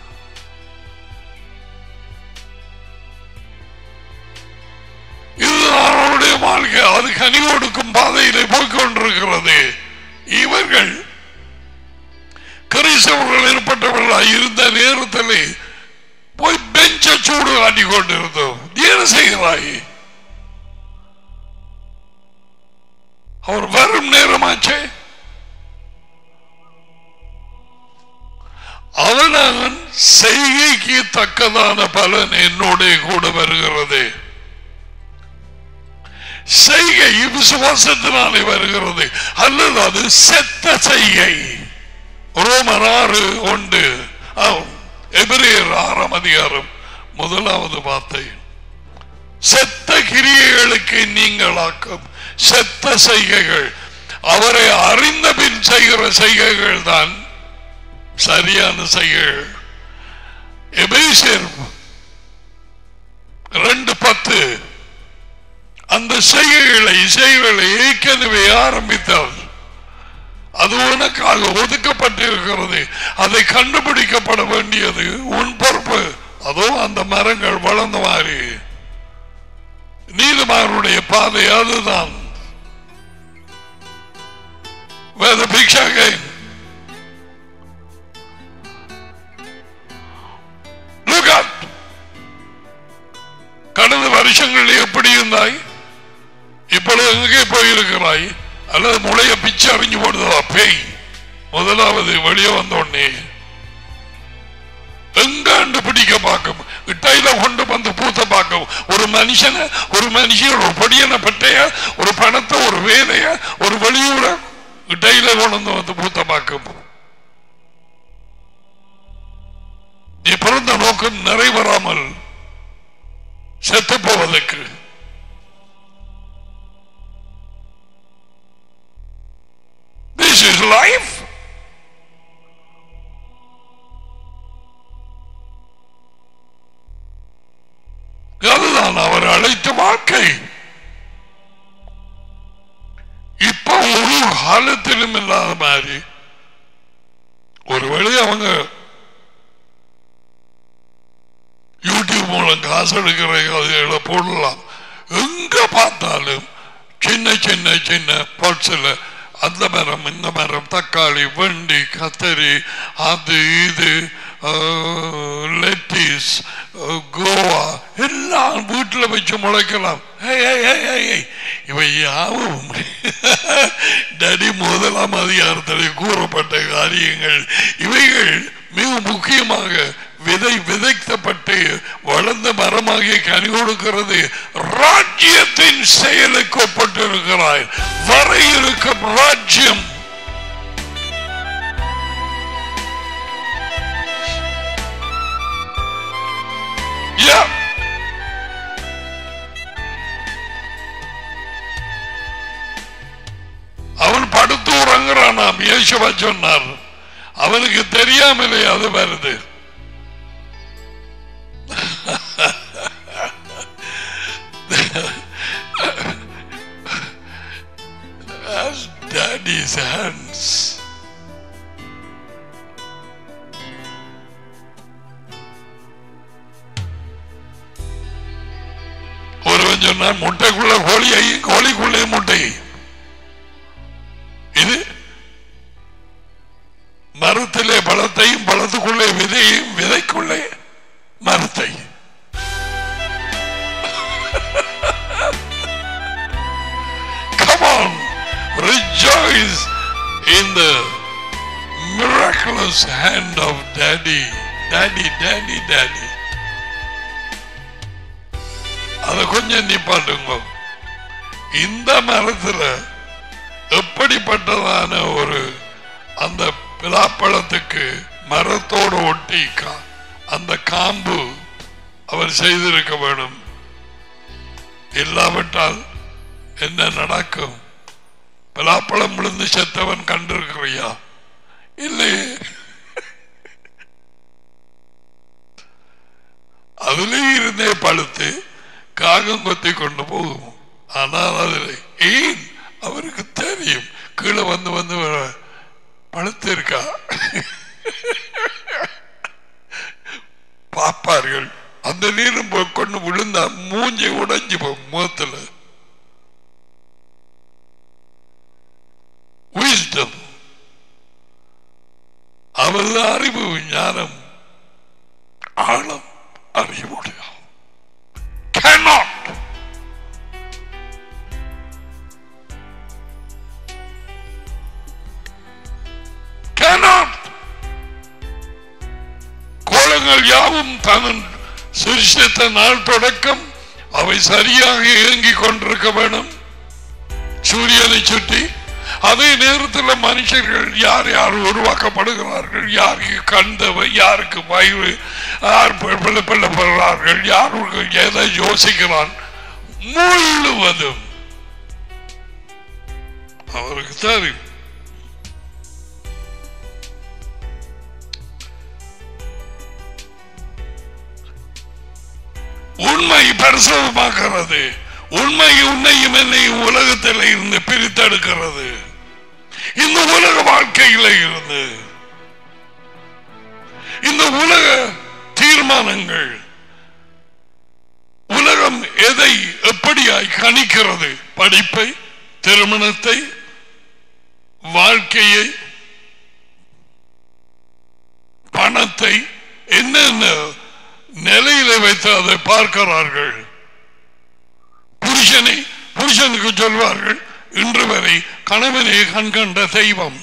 Speaker 1: இதுதான் அவருடைய வாழ்க்கை அது கனி கொடுக்கும் பாதையிலே போய்கொண்டிருக்கிறது இவர்கள் கிறிஸ்தவர்கள் ஏற்பட்டவர்களாய் இருந்த நேரத்திலே போய் பெஞ்ச சூடு காட்டி கொண்டிருந்தோம் நீ என்ன செய்கிறாய் அவர் வரும் நேரமாச்சே அவனவன் செய்கைக்கு தக்கதான பலன் என்னோட கூட வருகிறது செய்கை விசுவாசத்தினாலே வருகிறது அல்லது அது செத்த செய்கை ரோமர் ஆறு ஒன்று எபிரேயர் ஆறாம் அதிகாரம் முதலாவது வார்த்தை செத்த கிரியைகளுக்கு நீங்களாக்கும் செத்த செய்கைகள் அவரை அறிந்த பின் செய்கிற செய்கைகள் தான் சரியான செய்கைகள் எபேசியர் ரெண்டு பத்து அந்த செய்கைகளை செய்கைகளை ஏற்கனவே ஆரம்பித்தார் அது உனக்காக ஒதுக்கப்பட்டிருக்கிறது அதை கண்டுபிடிக்கப்பட வேண்டியது உன் பொறுப்பு அதோ அந்த மரங்கள் வளர்ந்த மாதிரி நீதிமாருடைய பாதை அதுதான் வேத பிக்ஷாகை Look at. கடந்த வருஷங்களில் எப்படி இருந்தாய் இப்பொழுது எங்கே போயிருக்கிறாய் அல்லது முளைய பிச்சு அறிஞ்சு போடுதா பேய் முதலாவது வெளியே வந்த உடனே எங்காண்டு பிடிக்க பார்க்கும் இட்டையில கொண்டு வந்து பூத்த பார்க்கும் ஒரு மனுஷனை ஒரு மனுஷன் ஒரு பொடியனை பட்டைய ஒரு பணத்தை ஒரு வேலைய ஒரு வெளியூர இட்டையில கொண்டு வந்து பூத்த பார்க்கும் நீ பிறந்த நோக்கம் நிறைவேறாமல் செத்து போவதற்கு This is life. அதுதான் அவர் அழைத்த வாழ்க்கை இப்ப ஒரு காலத்திலும் இல்லாத மாதிரி ஒருவேளை அவங்க யூடியூப் மூலம் காசு எடுக்கிற கதைகளை போடலாம் எங்க பார்த்தாலும் சின்ன சின்ன சின்ன பொட்ஸில் அந்த மரம் இந்த மரம் தக்காளி வெண்டி கத்தரி அது இது லெட்டிஸ் கோவா எல்லாம் வீட்டில் வச்சு முளைக்கலாம் ஏய், ஏய், ஏய், ஏய், ஏய். இவை யாவும் டடி முதலாம் அதிகாரத்தில் கூறப்பட்ட காரியங்கள் இவைகள் மிக முக்கியமாக விதை விதைக்கப்பட்டு வளர்ந்த மரமாகிய கனி கொடுக்கிறது ராஜ்யத்தின் செயலுக்கு ஒப்பட்டிருக்கிறாய் வர இருக்கும் ராஜ்யம் Yeah. அவன் படுத்து உறங்குறானாம் இயேசுவா சொன்னார் அவனுக்கு தெரியாமலே அது வருது That's daddy's hands. ஒருவன் சொன்னான் முட்டைக்குள்ள கோழியை கோழிக்குள்ளே முட்டை இது மரத்திலே பழத்தையும் பழத்துக்குள்ளே விதையும் விதைக்குள்ளே மரத்தை Come on, rejoice in the miraculous hand of Daddy. Daddy, Daddy, Daddy. அதை கொஞ்சம் நிப்பாட்டுங்க இந்த மரத்துல எப்படிப்பட்டதான ஒரு அந்த பிலாப்பழத்துக்கு மரத்தோடு ஒட்டி கா- அந்த காம்பு அவர் செய்திருக்க வேண்டும் இல்லாவிட்டால் என்ன நடக்கும் பலாப்பழம் விழுந்து செத்தவன் கண்டிருக்கிறியா இல்லையே அதிலே இருந்தே பழுத்து காகம் கொத்தி கொண்டு போகும் ஆனால் அதில் ஏன் அவருக்கு தெரியும் கீழே வந்து வந்து வர- பழுத்து இருக்கா பாப்பார்கள் அந்த நீரும் போய் கொண்டு விழுந்தா மூஞ்சி உடைஞ்சு போகும் முகத்துல wisdom அவள் அறிவு ஞானம் ஆழம் அறிய முடியும் cannot cannot கோலங்கள் யாவும் தன் சிருஷ்டித்த நாள் தொடக்கம் அவை சரியாக இயங்கிக் கொண்டிருக்க வேண்டும் சூரியனை சுற்றி அதே நேரத்தில் மனுஷர்கள் யார் யார் உருவாக்கப்படுகிறார்கள் யாருக்கு கண்டவை யாருக்கு வயிறு யார் பிள்ளை பிள்ளை பெறுகிறார்கள் யாருக்கு எதை யோசிக்கிறான் முழுவதும் அவருக்கு தெரியும் உண்மை பரிசுத்தமாக்கிறது உண்மை உன்னையும் என்னையும் உலகத்தில் இருந்து பிரித்தெடுக்கிறது இந்த உலக வாழ்க்கையில இருந்து இந்த உலக தீர்மானங்கள் உலகம் எதை எப்படியாய் கணிக்கிறது படிப்பை திருமணத்தை வாழ்க்கையை பணத்தை என்னென்ன நிலையில வைத்து அதை பார்க்கிறார்கள் புருஷனை புருஷனுக்கு சொல்வார்கள் இன்று வரை கணவனை கண்கண்ட தெய்வம்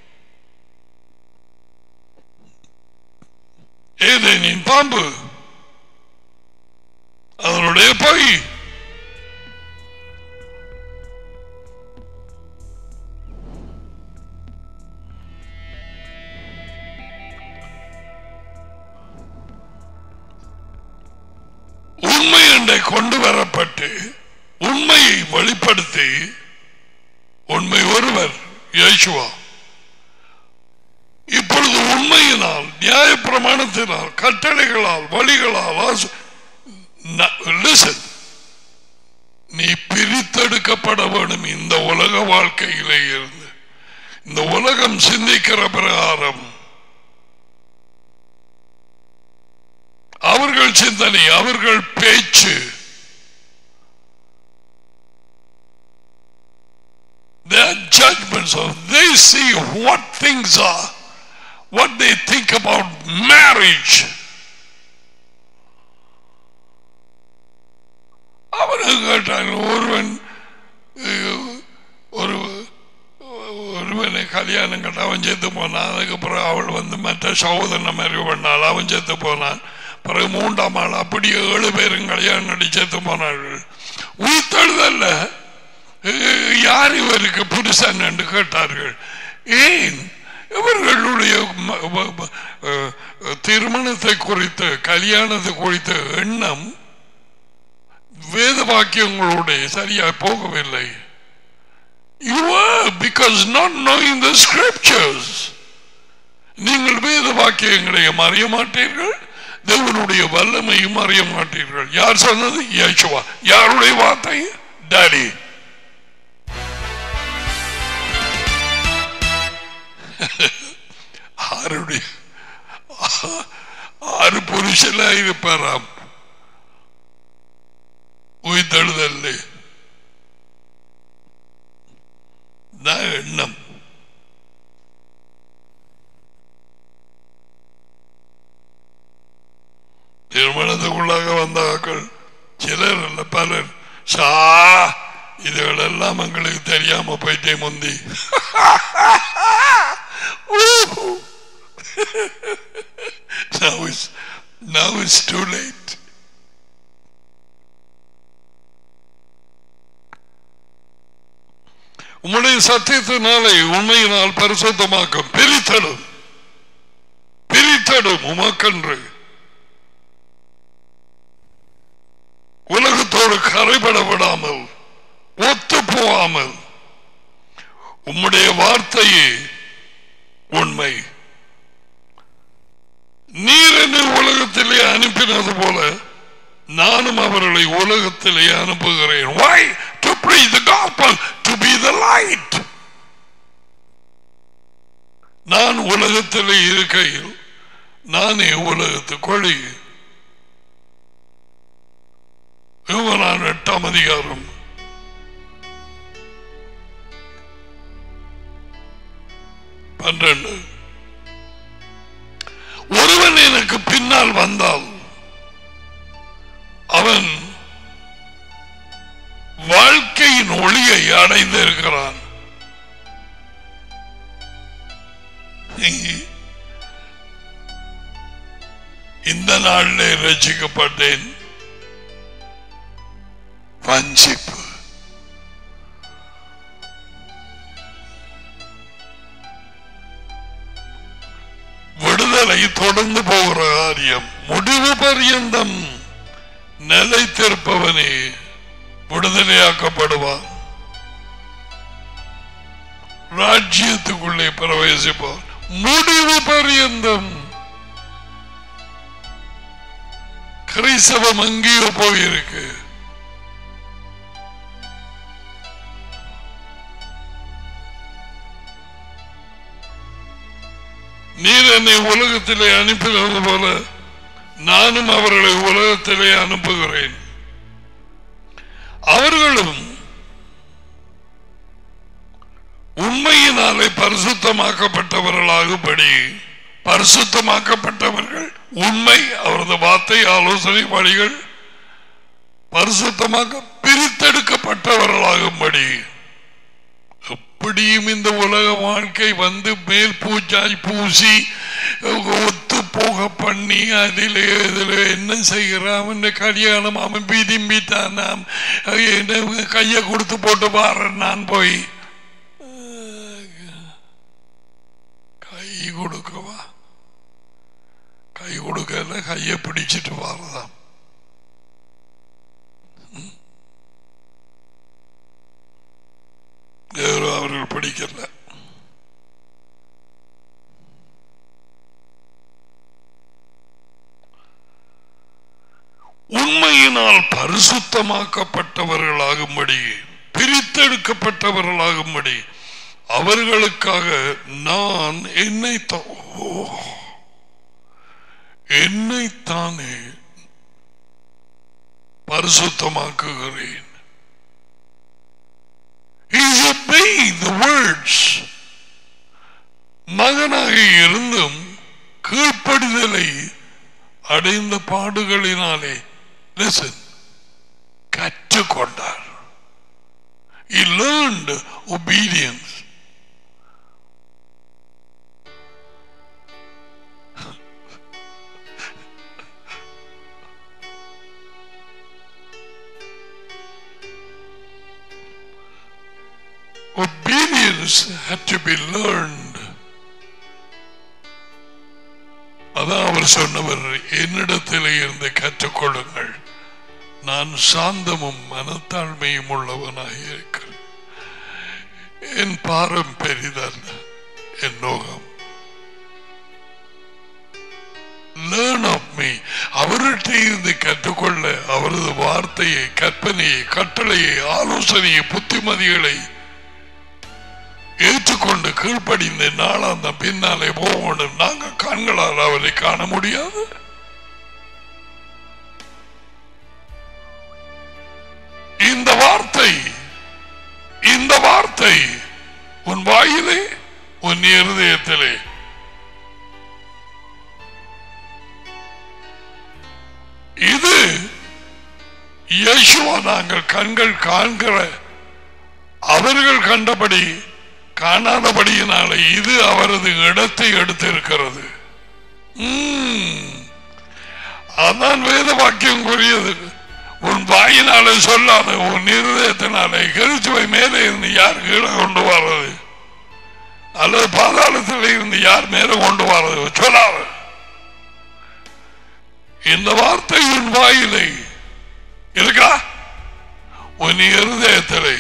Speaker 1: ஏதேனின் பாம்பு அதனுடைய பொய் உண்மை என்றை கொண்டு வரப்பட்டு உண்மையை வெளிப்படுத்தி உண்மை ஒருவர் இயேசுவா இப்பொழுது உண்மையினால் நியாய பிரமாணத்தினால் கட்டளைகளால் வழிகளால் ஆச- ந- listen. நீ பிரித்தெடுக்கப்பட வேண்டும் இந்த உலக வாழ்க்கையிலே இருந்து இந்த உலகம் சிந்திக்கிற பிரகாரம் அவர்கள் சிந்தனை அவர்கள் பேச்சு their judgments of they see what things are what they think about marriage அவனுக்கு கேட்டாங்க ஒருவன் அஹ், ஒரு ஒருவனை கல்யாணம் கட்ட அவன் செத்து போனான் அதுக்கப்புறம் அவள் வந்து மற்ற சகோதரனை மாதிரி பண்ணாள் அவன் செத்து போனான் பிறகு மூன்றாம் ஆள் அப்படியே ஏழு பேரும் கல்யாணம் கட்டி செத்து போனார்கள் உயிர்த்தெழுதல்ல அஹ், யார் இவருக்கு புருஷன் என்று கேட்டார்கள் ஏன் இவர்களுடைய ம- ம- ம- அஹ், திருமணத்தை குறித்து கல்யாணத்தை குறித்த எண்ணம் வேத வாக்கியங்களோட சரியா போகவில்லை You were because not knowing the scriptures. நீங்கள் வேத வாக்கியங்களையும் அறிய மாட்டீர்கள் தேவனுடைய வல்லமையும் அறிய மாட்டீர்கள் யார் சொன்னது இயேசுவா யாருடைய வார்த்தை டாடி ஆருடைய ஆறு புருஷனா இருப்பாராம் உயிர்த்தெழுதல்ல தான் எண்ணம் திருமணத்துக்குள்ளாக வந்தார்கள் சிலர் அல்ல பலர் சா இதுகளெல்லாம் எங்களுக்கு தெரியாம போயிட்டே முந்தி now it's now it's too late உம்முடைய சத்தியத்தினாலே உண்மையினால் பரிசுத்தமாக்கும் பிரித்தடும் பிரித்தடும் உமக்கன்று உலகத்தோடு கரைபட விடாமல் ஒத்து போகாமல் உம்முடைய வார்த்தையே உண்மை நீர் என்னை உலகத்திலே அனுப்பினது போல நானும் அவர்களை உலகத்திலே அனுப்புகிறேன் why to preach the gospel to be the light நான் உலகத்திலே இருக்கையில் நானே உலகத்து கொழி யோகனான் எட்டாம் அதிகாரம் பன்னிரண்டு ஒருவன் எனக்கு பின்னால் வந்தால் அவன் வாழ்க்கையின் ஒளியை அடைந்திருக்கிறான் இந்த நாளிலே ரசிக்கப்பட்டேன் வஞ்சிப்பு விடுதலை தொடர்ந்து போகிற காரியம் முடிவு பரியந்தம் நிலைத்திருப்பவனே விடுதலையாக்கப்படுவான் ராஜ்யத்துக்குள்ளே பிரவேசிப்பான் முடிவு பரியந்தம் கிறிஸ்தவம் அங்கேயோ போயிருக்கு நீர் என்னை உலகத்திலே அனுப்பினது போல நானும் அவர்களை உலகத்திலே அனுப்புகிறேன் அவர்களும் உண்மையினாலே பரிசுத்தமாக்கப்பட்டவர்களாகும்படி பரிசுத்தமாக்கப்பட்டவர்கள் உண்மை அவரது வார்த்தை ஆலோசனை வழிகள் பரிசுத்தமாக பிரித்தெடுக்கப்பட்டவர்களாகும்படி எப்படியும் இந்த உலக வாழ்க்கை வந்து மேல் பூச்சாய் பூசி ஒத்து போக பண்ணி அதில் இதில் என்ன செய்கிறான் அவன் கல்யாணம் அவன் விரும்பித்தான் நாம் என்ன கையை கொடுத்து போட்டு பாறேன் நான் போய் கை கொடுக்கவா கை கொடுக்கல கையை பிடிச்சிட்டு வாரதாம் யாரும் அவர்கள் பிடிக்கல உண்மையினால் பரிசுத்தமாக்கப்பட்டவர்களாகும்படி பிரித்தெடுக்கப்பட்டவர்களாகும்படி அவர்களுக்காக நான் என்னை என்னைத்தானே பரிசுத்தமாக்குகிறேன் He's obeying the words. மகனாக இருந்தும் கீழ்ப்படிதலை அடைந்த பாடுகளினாலே listen கற்றுக்கொண்டார் He learned obedience. Obedience had to be learned. அதான் அவர் சொன்னவர் என்னிடத்திலே இருந்து கற்றுக்கொள்ளுங்கள் நான் சாந்தமும் மனத்தாழ்மையும் உள்ளவனாக இருக்கிறேன் என் பாரம் பெரிதல்ல என் நோகம் லேர்ன் ஆஃப் மீ அவர்கிட்ட இருந்து கற்றுக்கொள்ள அவரது வார்த்தையை கற்பனையை கட்டளையை ஆலோசனையை புத்திமதிகளை ஏற்றுக்கொண்டு கீழ்ப்படிந்த நாளாந்த பின்னாலே போகணும் நாங்க கண்களால் அவரை காண முடியாது இந்த வார்த்தை இந்த வார்த்தை உன் வாயிலே உன் இருதயத்திலே இது இயேசுவா நாங்கள் கண்கள் காண்கிற அவர்கள் கண்டபடி காணாதபடியினாலே இது அவரது இடத்தை எடுத்திருக்கிறது உம். அதான் வேத வாக்கியம் கூறியது உன் வாயினாலே சொல்லாத உன் இருதயத்தினாலே கிறிஸ்துவை மேலே இருந்து யார் கீழே கொண்டு வர்றது அல்லது பாதாளத்தில் இருந்து யார் மேலே கொண்டு வர்றது சொல்லாத இந்த வார்த்தை உன் வாயிலை இருக்கா உன் இருதயத்திலே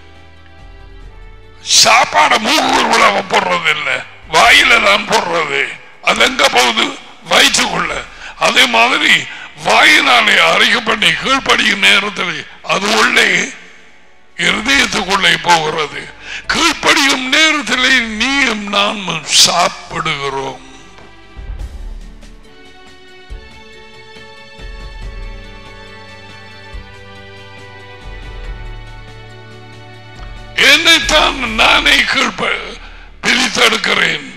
Speaker 1: சாப்பாட மூக்குக்குள்ள போடுறது இல்ல வாயில தான் போடுறது அது எங்க போகுது வயிற்றுக்குள்ள அதே மாதிரி வாயினாலே அரைக்க பண்ணி கீழ்ப்படியும் நேரத்தில் அது உள்ளே இருதயத்துக்குள்ளே போகிறது கீழ்ப்படியும் நேரத்திலே நீயும் நாமும் சாப்பிடுகிறோம் என்னைத்தான் நானே கீழ்ப்ப பிரித்தெடுக்கிறேன்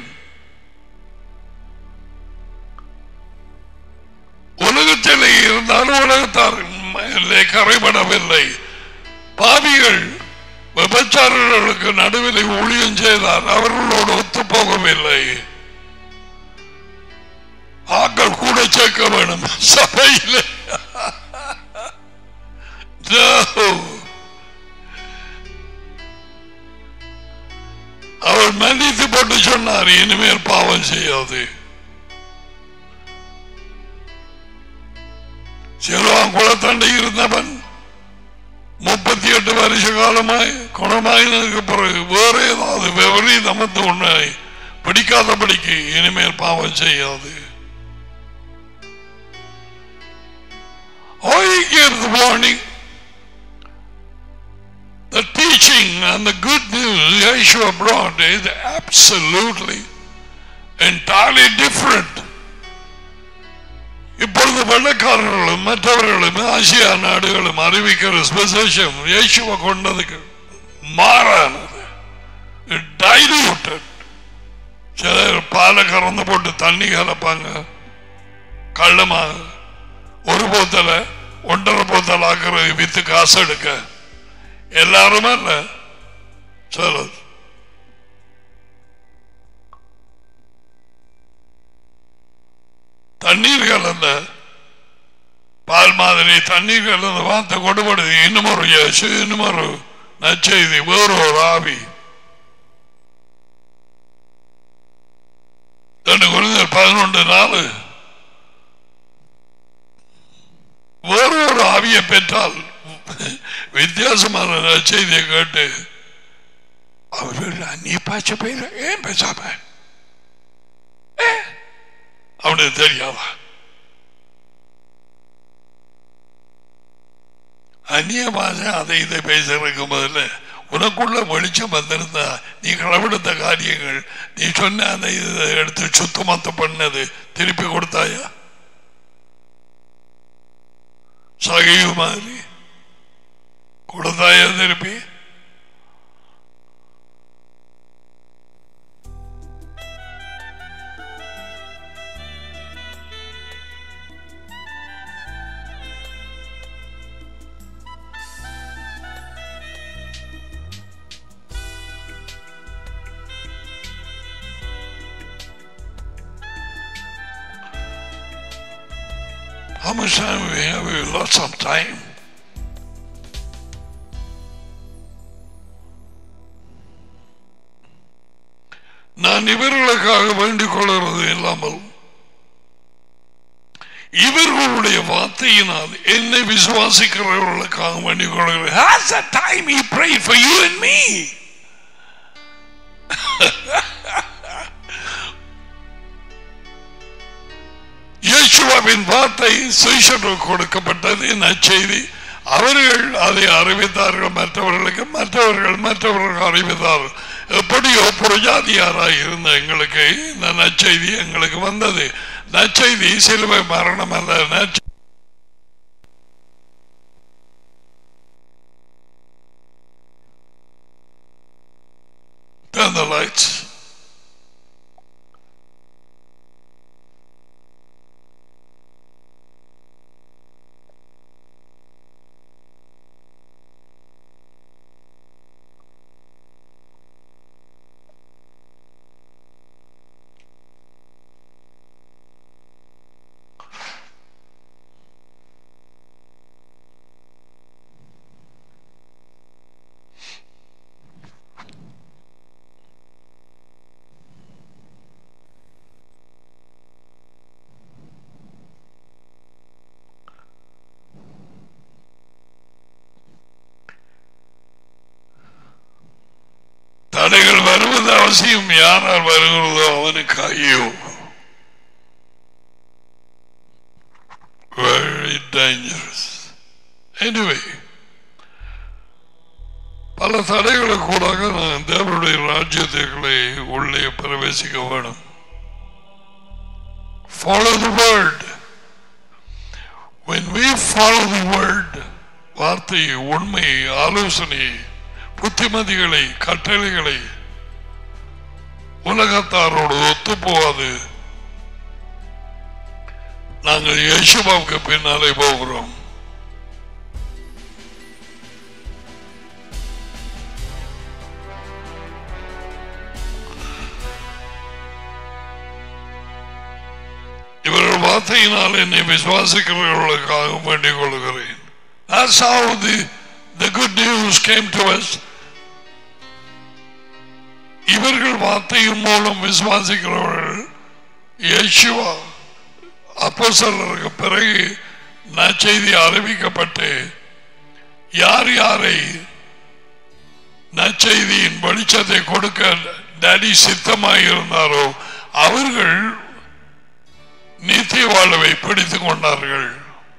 Speaker 1: உலகத்திலே இருந்தாலும் உலகத்தார் மேலே கரைபடவில்லை பாவிகள் விபச்சாரர்களுக்கு நடுவில் ஊழியம் செய்தார் அவர்களோடு ஒத்து போகவில்லை ஆக்கள் கூட சேர்க்க வேணும் சபையிலே No. அவர் மன்னித்து போட்டு சொன்னார் இனிமேல் பாவம் செய்யாது சிறுவான் குளத்தண்டை இருந்தவன் முப்பத்தி எட்டு வருஷ காலமாய் குணமாயினதுக்கு பிறகு வேற ஏதாவது விபரீதம் வந்து உன்னை பிடிக்காதபடிக்கு இனிமேல் பாவம் செய்யாது Or he gives the warning. The teaching and the good news Yeshua brought is absolutely entirely different. இப்பொழுது வெள்ளக்காரர்களும் மற்றவர்களும் ஆசியா நாடுகளும் அறிவிக்கிற ஸ்பெசேஷம் இயேசுவை கொண்டதுக்கு மாறானது டைலூட்டட் சிலர் பாலை கறந்து போட்டு தண்ணி கலப்பாங்க கள்ளமாக ஒரு போத்தல ஒன்றரை போத்தல் ஆக்குறது வித்து காசு எடுக்க எல்லாருமே இல்ல சிலர் தண்ணீர் கலந்த பால் மாதிரி தண்ணீர் கலந்த வார்த்தை கொடுபடுது இன்னும் ஒரு இயேசு இன்னும் ஒரு நச்செய்தி வேறு ஒரு ஆவி ரெண்டு குறைந்த பதினொன்று நாலு வேறு ஒரு ஆவியை பெற்றால் வித்தியாசமான நச்செய்தியை கேட்டு அவர்கள் நீ பாய்ச்ச பேர ஏன் பேசாம ஏ? அவனுக்கு தெரியாதா அந்நிய பாஷை அதை இதை பேசுறதுக்கு முதல்ல உனக்குள்ள வெளிச்சம் வந்திருந்தா நீ களவெடுத்த காரியங்கள் நீ சொன்ன அந்த இதை எடுத்து சுத்தமத்த பண்ணது திருப்பி கொடுத்தாயா சகையு மாதிரி கொடுத்தாயா திருப்பி How much time we have? We lost some time. நான் இவர்களுக்காக வேண்டிக் கொள்கிறது இல்லாமல் இவர்களுடைய வார்த்தையினால் என்னை விசுவாசிக்கிறவர்களுக்காக வேண்டிக் கொள்கிறேன் Has the time he prayed for you and me? இயேசுவாவின் வார்த்தை சுவிசேஷம் கொடுக்கப்பட்டது நற்செய்தி அவர்கள் அதை அறிவித்தார்கள் மற்றவர்களுக்கு மற்றவர்கள் மற்றவர்கள் அறிவித்தார்கள் எப்படியோ புரஜாதியாராக இருந்த எங்களுக்கு இந்த நற்செய்தி எங்களுக்கு வந்தது நற்செய்தி சிலுவை மரணம் அல்ல நற்செய்தி Turn the lights. தடைகள் வருவது அவசியம் யாரால் வருகிறதோ அவனுக்கு ஐயோ very dangerous anyway பல தடைகளை கூடாக நான் தேவனுடைய ராஜ்யத்துக்களை உள்ளே பிரவேசிக்க வேணும் follow the word when we follow the word வார்த்தை உண்மை ஆலோசனை புத்திமதிகளை கட்டளைகளை உலகத்தாரோடு ஒத்து போவாது நாங்கள் யேசுவாவுக்கு பின்னாலே போகிறோம் இவர்கள் வார்த்தையினால் என்னை விசுவாசிக்கிறவர்களுக்காக வேண்டிக் கொள்கிறேன் That's how the, the good news came to us. இவர்கள் வார்த்தையின் மூலம் விசுவாசிக்கிறவர்கள் யேசுவா அப்போஸ்தலருக்கு பிறகு நற்செய்தி அறிவிக்கப்பட்டு யார் யாரை நற்செய்தியின் வெளிச்சத்தை கொடுக்க டேடி சித்தமாக இருந்தாரோ அவர்கள் நித்திய வாழ்வை பிடித்துக் கொண்டார்கள்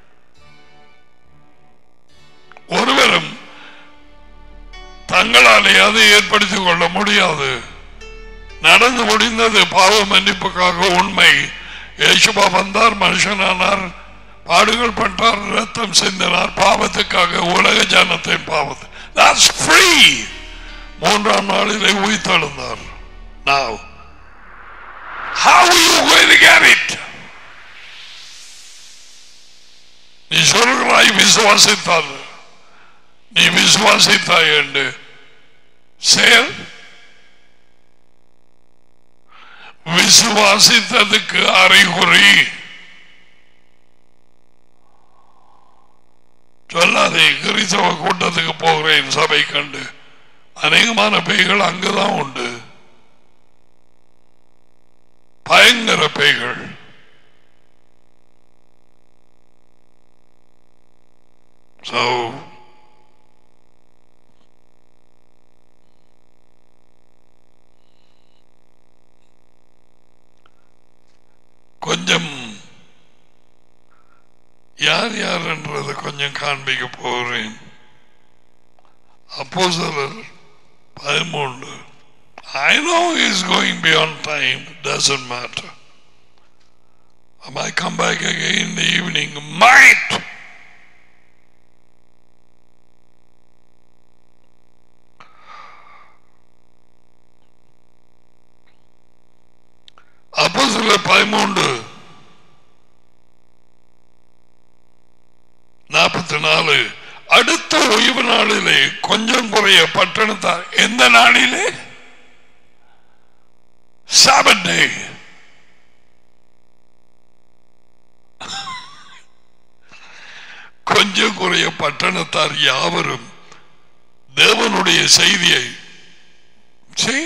Speaker 1: ஒருவரும் தங்களாலே அதை ஏற்படுத்திக் கொள்ள முடியாது நடந்து முடிந்தது பாவ மன்னிப்புக்காக உண்மை யேசுபா வந்தார் மனுஷனானார் பாடுகள் பட்டார் ரத்தம் சிந்தினார் பாவத்துக்காக உலக ஜனத்தின் பாவத்தை That's free. மூன்றாம் நாளிலே உயிர்த்தெழுந்தார் Now, how are you going to get it? நீ சொல்கிறாய் விசுவாசித்தார் நீ விசுவாசித்தாய் என்று செயல் விசுவாசித்ததுக்கு அறிகுறி சொல்லாதே கிறிஸ்தவ கூட்டத்துக்கு போகிறேன் சபை கண்டு அநேகமான பேய்கள் அங்குதான் உண்டு பயங்கர பேய்கள் So, கொஞ்சம் யார் யார் என்றதை கொஞ்சம் காண்பிக்க போகிறேன் அப்போ பதிமூன்று I know he's going beyond time, doesn't matter. I might come back again in the evening, might. அப்போ சில பதிமூன்று நாற்பத்தி நாலு அடுத்த ஓய்வு நாளிலே கொஞ்சம் குறைய பட்டணத்தார் எந்த நாளிலே சாபண்டே கொஞ்சம் குறைய பட்டணத்தார் யாவரும் தேவனுடைய செய்தியை see?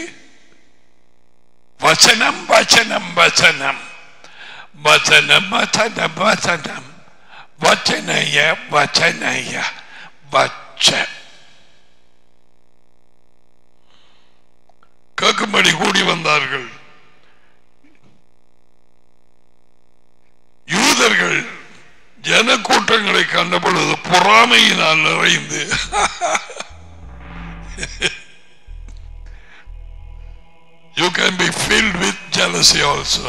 Speaker 1: வச்சனம் வச்சனம் வச்சனம் வச்சனம் வச்சனம் வச்சனம் வச்சனைய வச்சனைய வச்ச கேட்கும்படி கூடி வந்தார்கள் யூதர்கள் ஜனக்கூட்டங்களை கண்ட பொழுது பொறாமையினால் நிறைந்து you can be filled with jealousy also.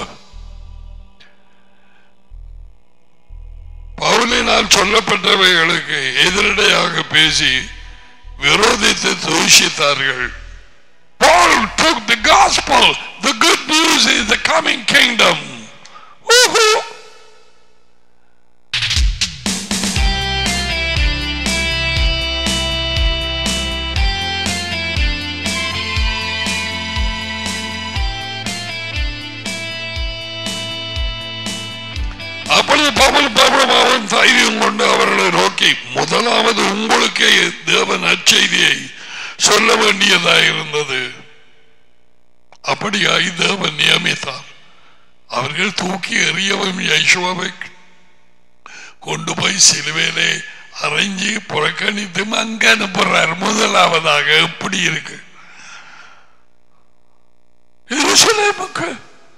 Speaker 1: பவுலினால் சொல்லப்பட்டவைகளுக்கு எதிரடையாக பேசி விரோதித்து தூஷித்தார்கள் Paul took the gospel. The good news is the coming kingdom. Woohoo! அப்பொழுது பவுல் பவுலமாவன் தைரியம் கொண்டு அவர்களை நோக்கி முதலாவது உங்களுக்கே தேவன் அச்செய்தியை சொல்ல வேண்டியதாக இருந்தது அப்படியாய் தேவன் நியமித்தார் அவர்கள் தூக்கி எறியவும் யேசுவாவை கொண்டு போய் சிலுவையிலே அரைஞ்சி புறக்கணித்து அங்க அனுப்புறார் முதலாவதாக எப்படி இருக்கு எருசலேமுக்கு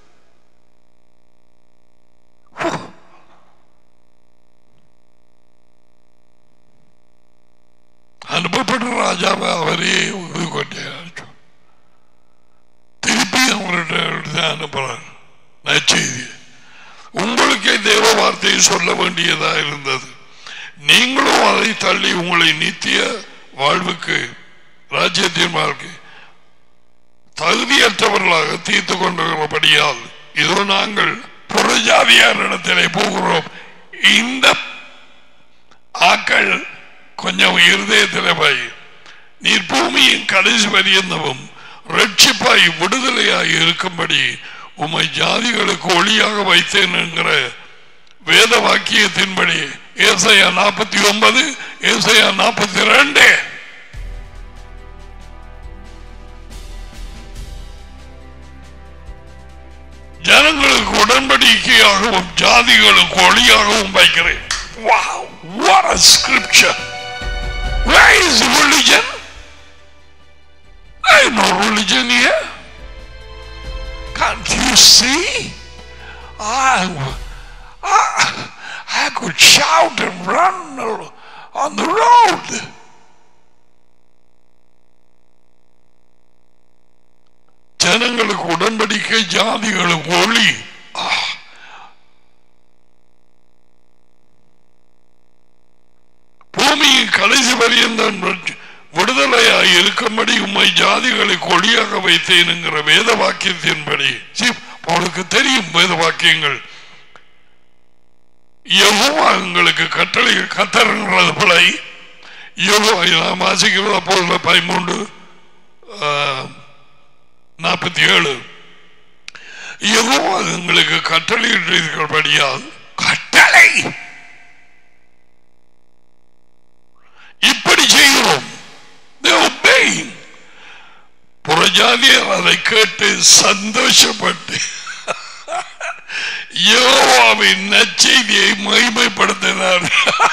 Speaker 1: அனுப்பப்பட்ட ராஜாவை அவரே இது கொண்டாச்சு திருப்பி அவங்கள்ட்ட அனுப்புறார் நச்செய்தி உங்களுக்கே தேவ வார்த்தையை சொல்ல வேண்டியதா இருந்தது நீங்களும் அதை தள்ளி உங்களை நித்திய வாழ்வுக்கு ராஜ்யத்தின் வாழ்க்கை தகுதியற்றவர்களாக தீர்த்து கொண்டிருக்கிறபடியால் இதோ நாங்கள் புறஜாதியார் இடத்திலே போகிறோம் இந்த ஆக்கள் கொஞ்சம் இருதயத்தில் போய் நீர் பூமியின் கடைசி பரியந்தமும் ரட்சிப்பாய் விடுதலையாய் இருக்கும்படி உம்மை ஜாதிகளுக்கு ஒளியாக வைத்தேன் என்கிற வேத வாக்கியத்தின்படி ஏசையா நாற்பத்தி ஒன்பது ஏசையா நாற்பத்தி ரெண்டு ஜனங்களுக்கு உடன்படிக்கையாகவும் ஜாதிகளுக்கு ஒளியாகவும் வைக்கிறேன் Wow, what a scripture! Where is religion? There is no religion here. Can't you see? I, I, I could shout and run on the road. ஜனங்களுக்கு உடன்படிக்கை ஜாதிகளுக்கு ஒளி ஆ. பூமியின் கடைசி பரியந்தம் விடுதலையாய் இருக்கும்படி உம்மை ஜாதிகளை கொடியாக வைத்தேன் என்கிற வேத வாக்கியத்தின்படி See, அவளுக்கு தெரியும் வேத வாக்கியங்கள் யெகோவா எங்களுக்கு கட்டளை கத்தருங்கிறது பிழை யெகோவா நாம் வாசிக்கிறதா போதில் பதிமூன்று நாற்பத்தி ஏழு யெகோவா எங்களுக்கு கட்டளையிட்டிருக்கிறபடியால் கட்டளை இப்படி செய்கிறோம் They obeying. புறஜாதியர் அதை கேட்டு சந்தோஷப்பட்டு யோவாவின் நற்செய்தியை மகிமைப்படுத்தினார்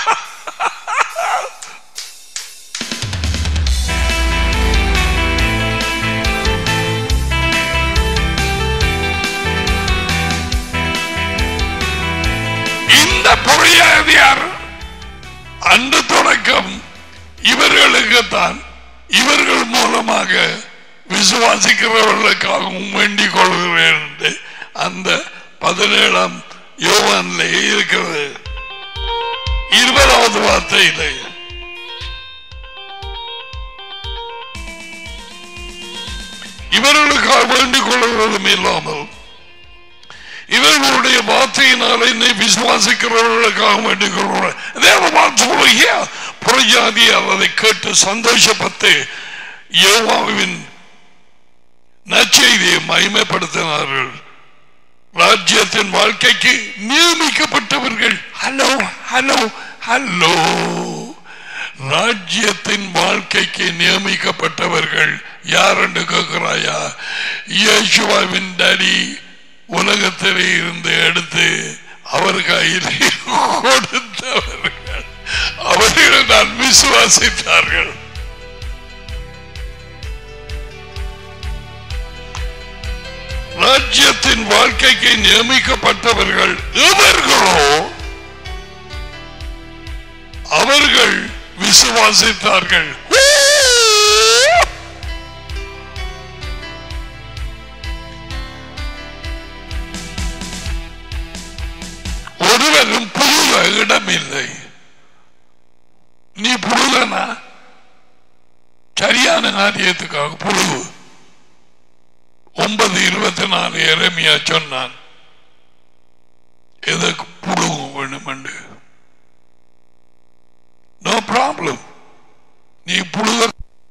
Speaker 1: இந்த புறையாதியார் அன்று தொடக்கம் இவர்களுக்குத்தான் இவர்கள் மூலமாக விசுவாசிக்கிறவர்களுக்காகவும் வேண்டிக் கொள்கிறேன் என்று அந்த பதினேழாம் யோவான்ல இருக்கிறது இருபதாவது வார்த்தையிலே இவர்களுக்காக வேண்டிக் கொள்கிறதும் இல்லாமல் இவர்களுடைய வார்த்தையினால் என்னை விசுவாசிக்கிறவர்களுக்காக வேண்டிக் கொள்கிறேன் புறஜாதி அதை கேட்டு சந்தோஷப்பட்டு யோவாவின் நற்செய்தியை மகிமைப்படுத்தினார்கள் ராஜ்யத்தின் வாழ்க்கைக்கு நியமிக்கப்பட்டவர்கள் ஹலோ ஹலோ ஹலோ ராஜ்யத்தின் வாழ்க்கைக்கு நியமிக்கப்பட்டவர்கள் யார் என்று கேட்கிறாயா இயேசுவாவின் டடி உலகத்திலே இருந்து எடுத்து அவர் கையில் கொடுத்தவர்கள் அவர்கள் நான் விசுவாசித்தார்கள் ராஜ்யத்தின் வாழ்க்கைக்கு நியமிக்கப்பட்டவர்கள் எவர்களோ அவர்கள் விசுவாசித்தார்கள் ஒருவரும் புழுக இடமில்லை நீ புழுகனா சரியான காரியத்துக்காக புழுகு ஒன்பது இருபத்தி நாலு எரமியா சொன்னான் எதற்கு புழுகு வேணும் என்று நோ ப்ராப்ளம் நீ புழுக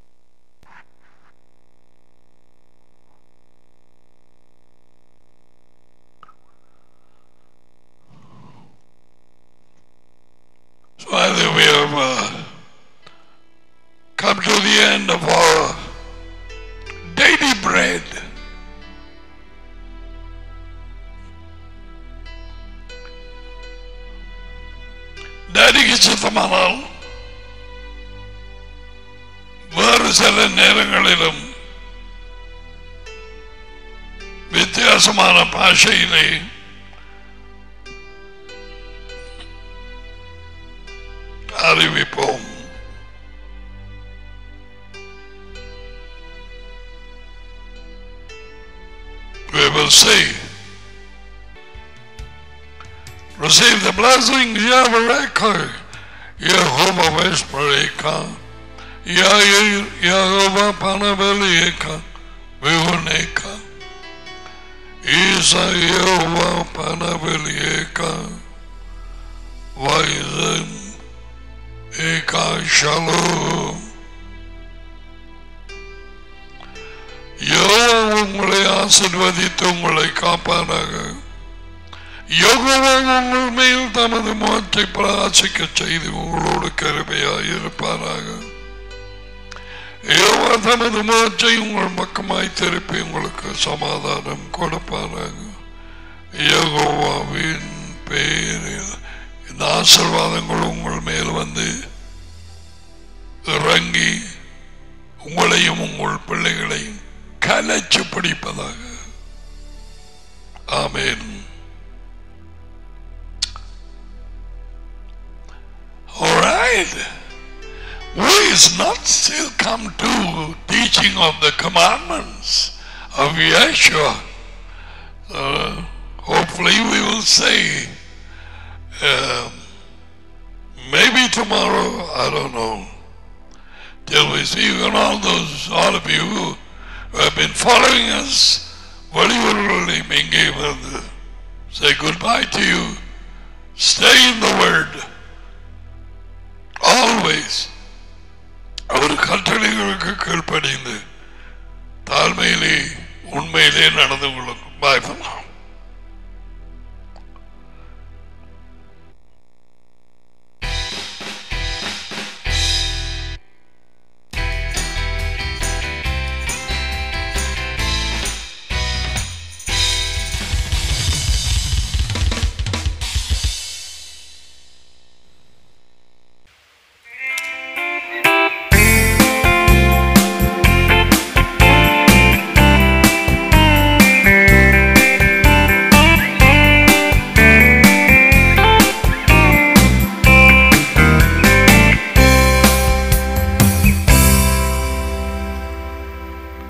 Speaker 1: So either we have uh, come to the end of our daily bread. டேடிக்கு சித்தமானால் வேறு சில நேரங்களிலும் வித்தியாசமான பாஷையிலே அறிவிப்போம் We will see. Receive the blessing, Yavareka, Yehovah Vespareka, Yair, Yehovah Panavelieka, Vivuneka, Isa Yehovah Panavelieka, Vaizem, Eka Shalom. யோவா உங்களை ஆசிர்வதித்து உங்களை காப்பானாக யோகவா உங்கள் மேல் தமது முகத்தை பிரகாசிக்க செய்து உங்களோடு கருமையாய் இருப்பாராக யோவா தமது முகத்தை உங்கள் பக்கமாய் திருப்பி உங்களுக்கு சமாதானம் கொடுப்பாராக யோகோவாவின் பெயரில் இந்த ஆசீர்வாதங்கள் உங்கள் மேல் வந்து இறங்கி உங்களையும் உங்கள் பிள்ளைகளையும் கலைச்சு பிடிப்பதாக ஆமேன் All right. We is not still come to teaching of the commandments of Yeshua. Uh, hopefully we will say, um, maybe tomorrow, I don't know, till we see you and all those, all of you who have been following us, வெளியூர்களிலும் இங்கே வந்து say goodbye to you. Stay in the word. Always. அவர் கட்டளைகளுக்கு கீழ்ப்படிந்து தாழ்மையிலே உண்மையிலே நடந்து கொள்ளும் பாய்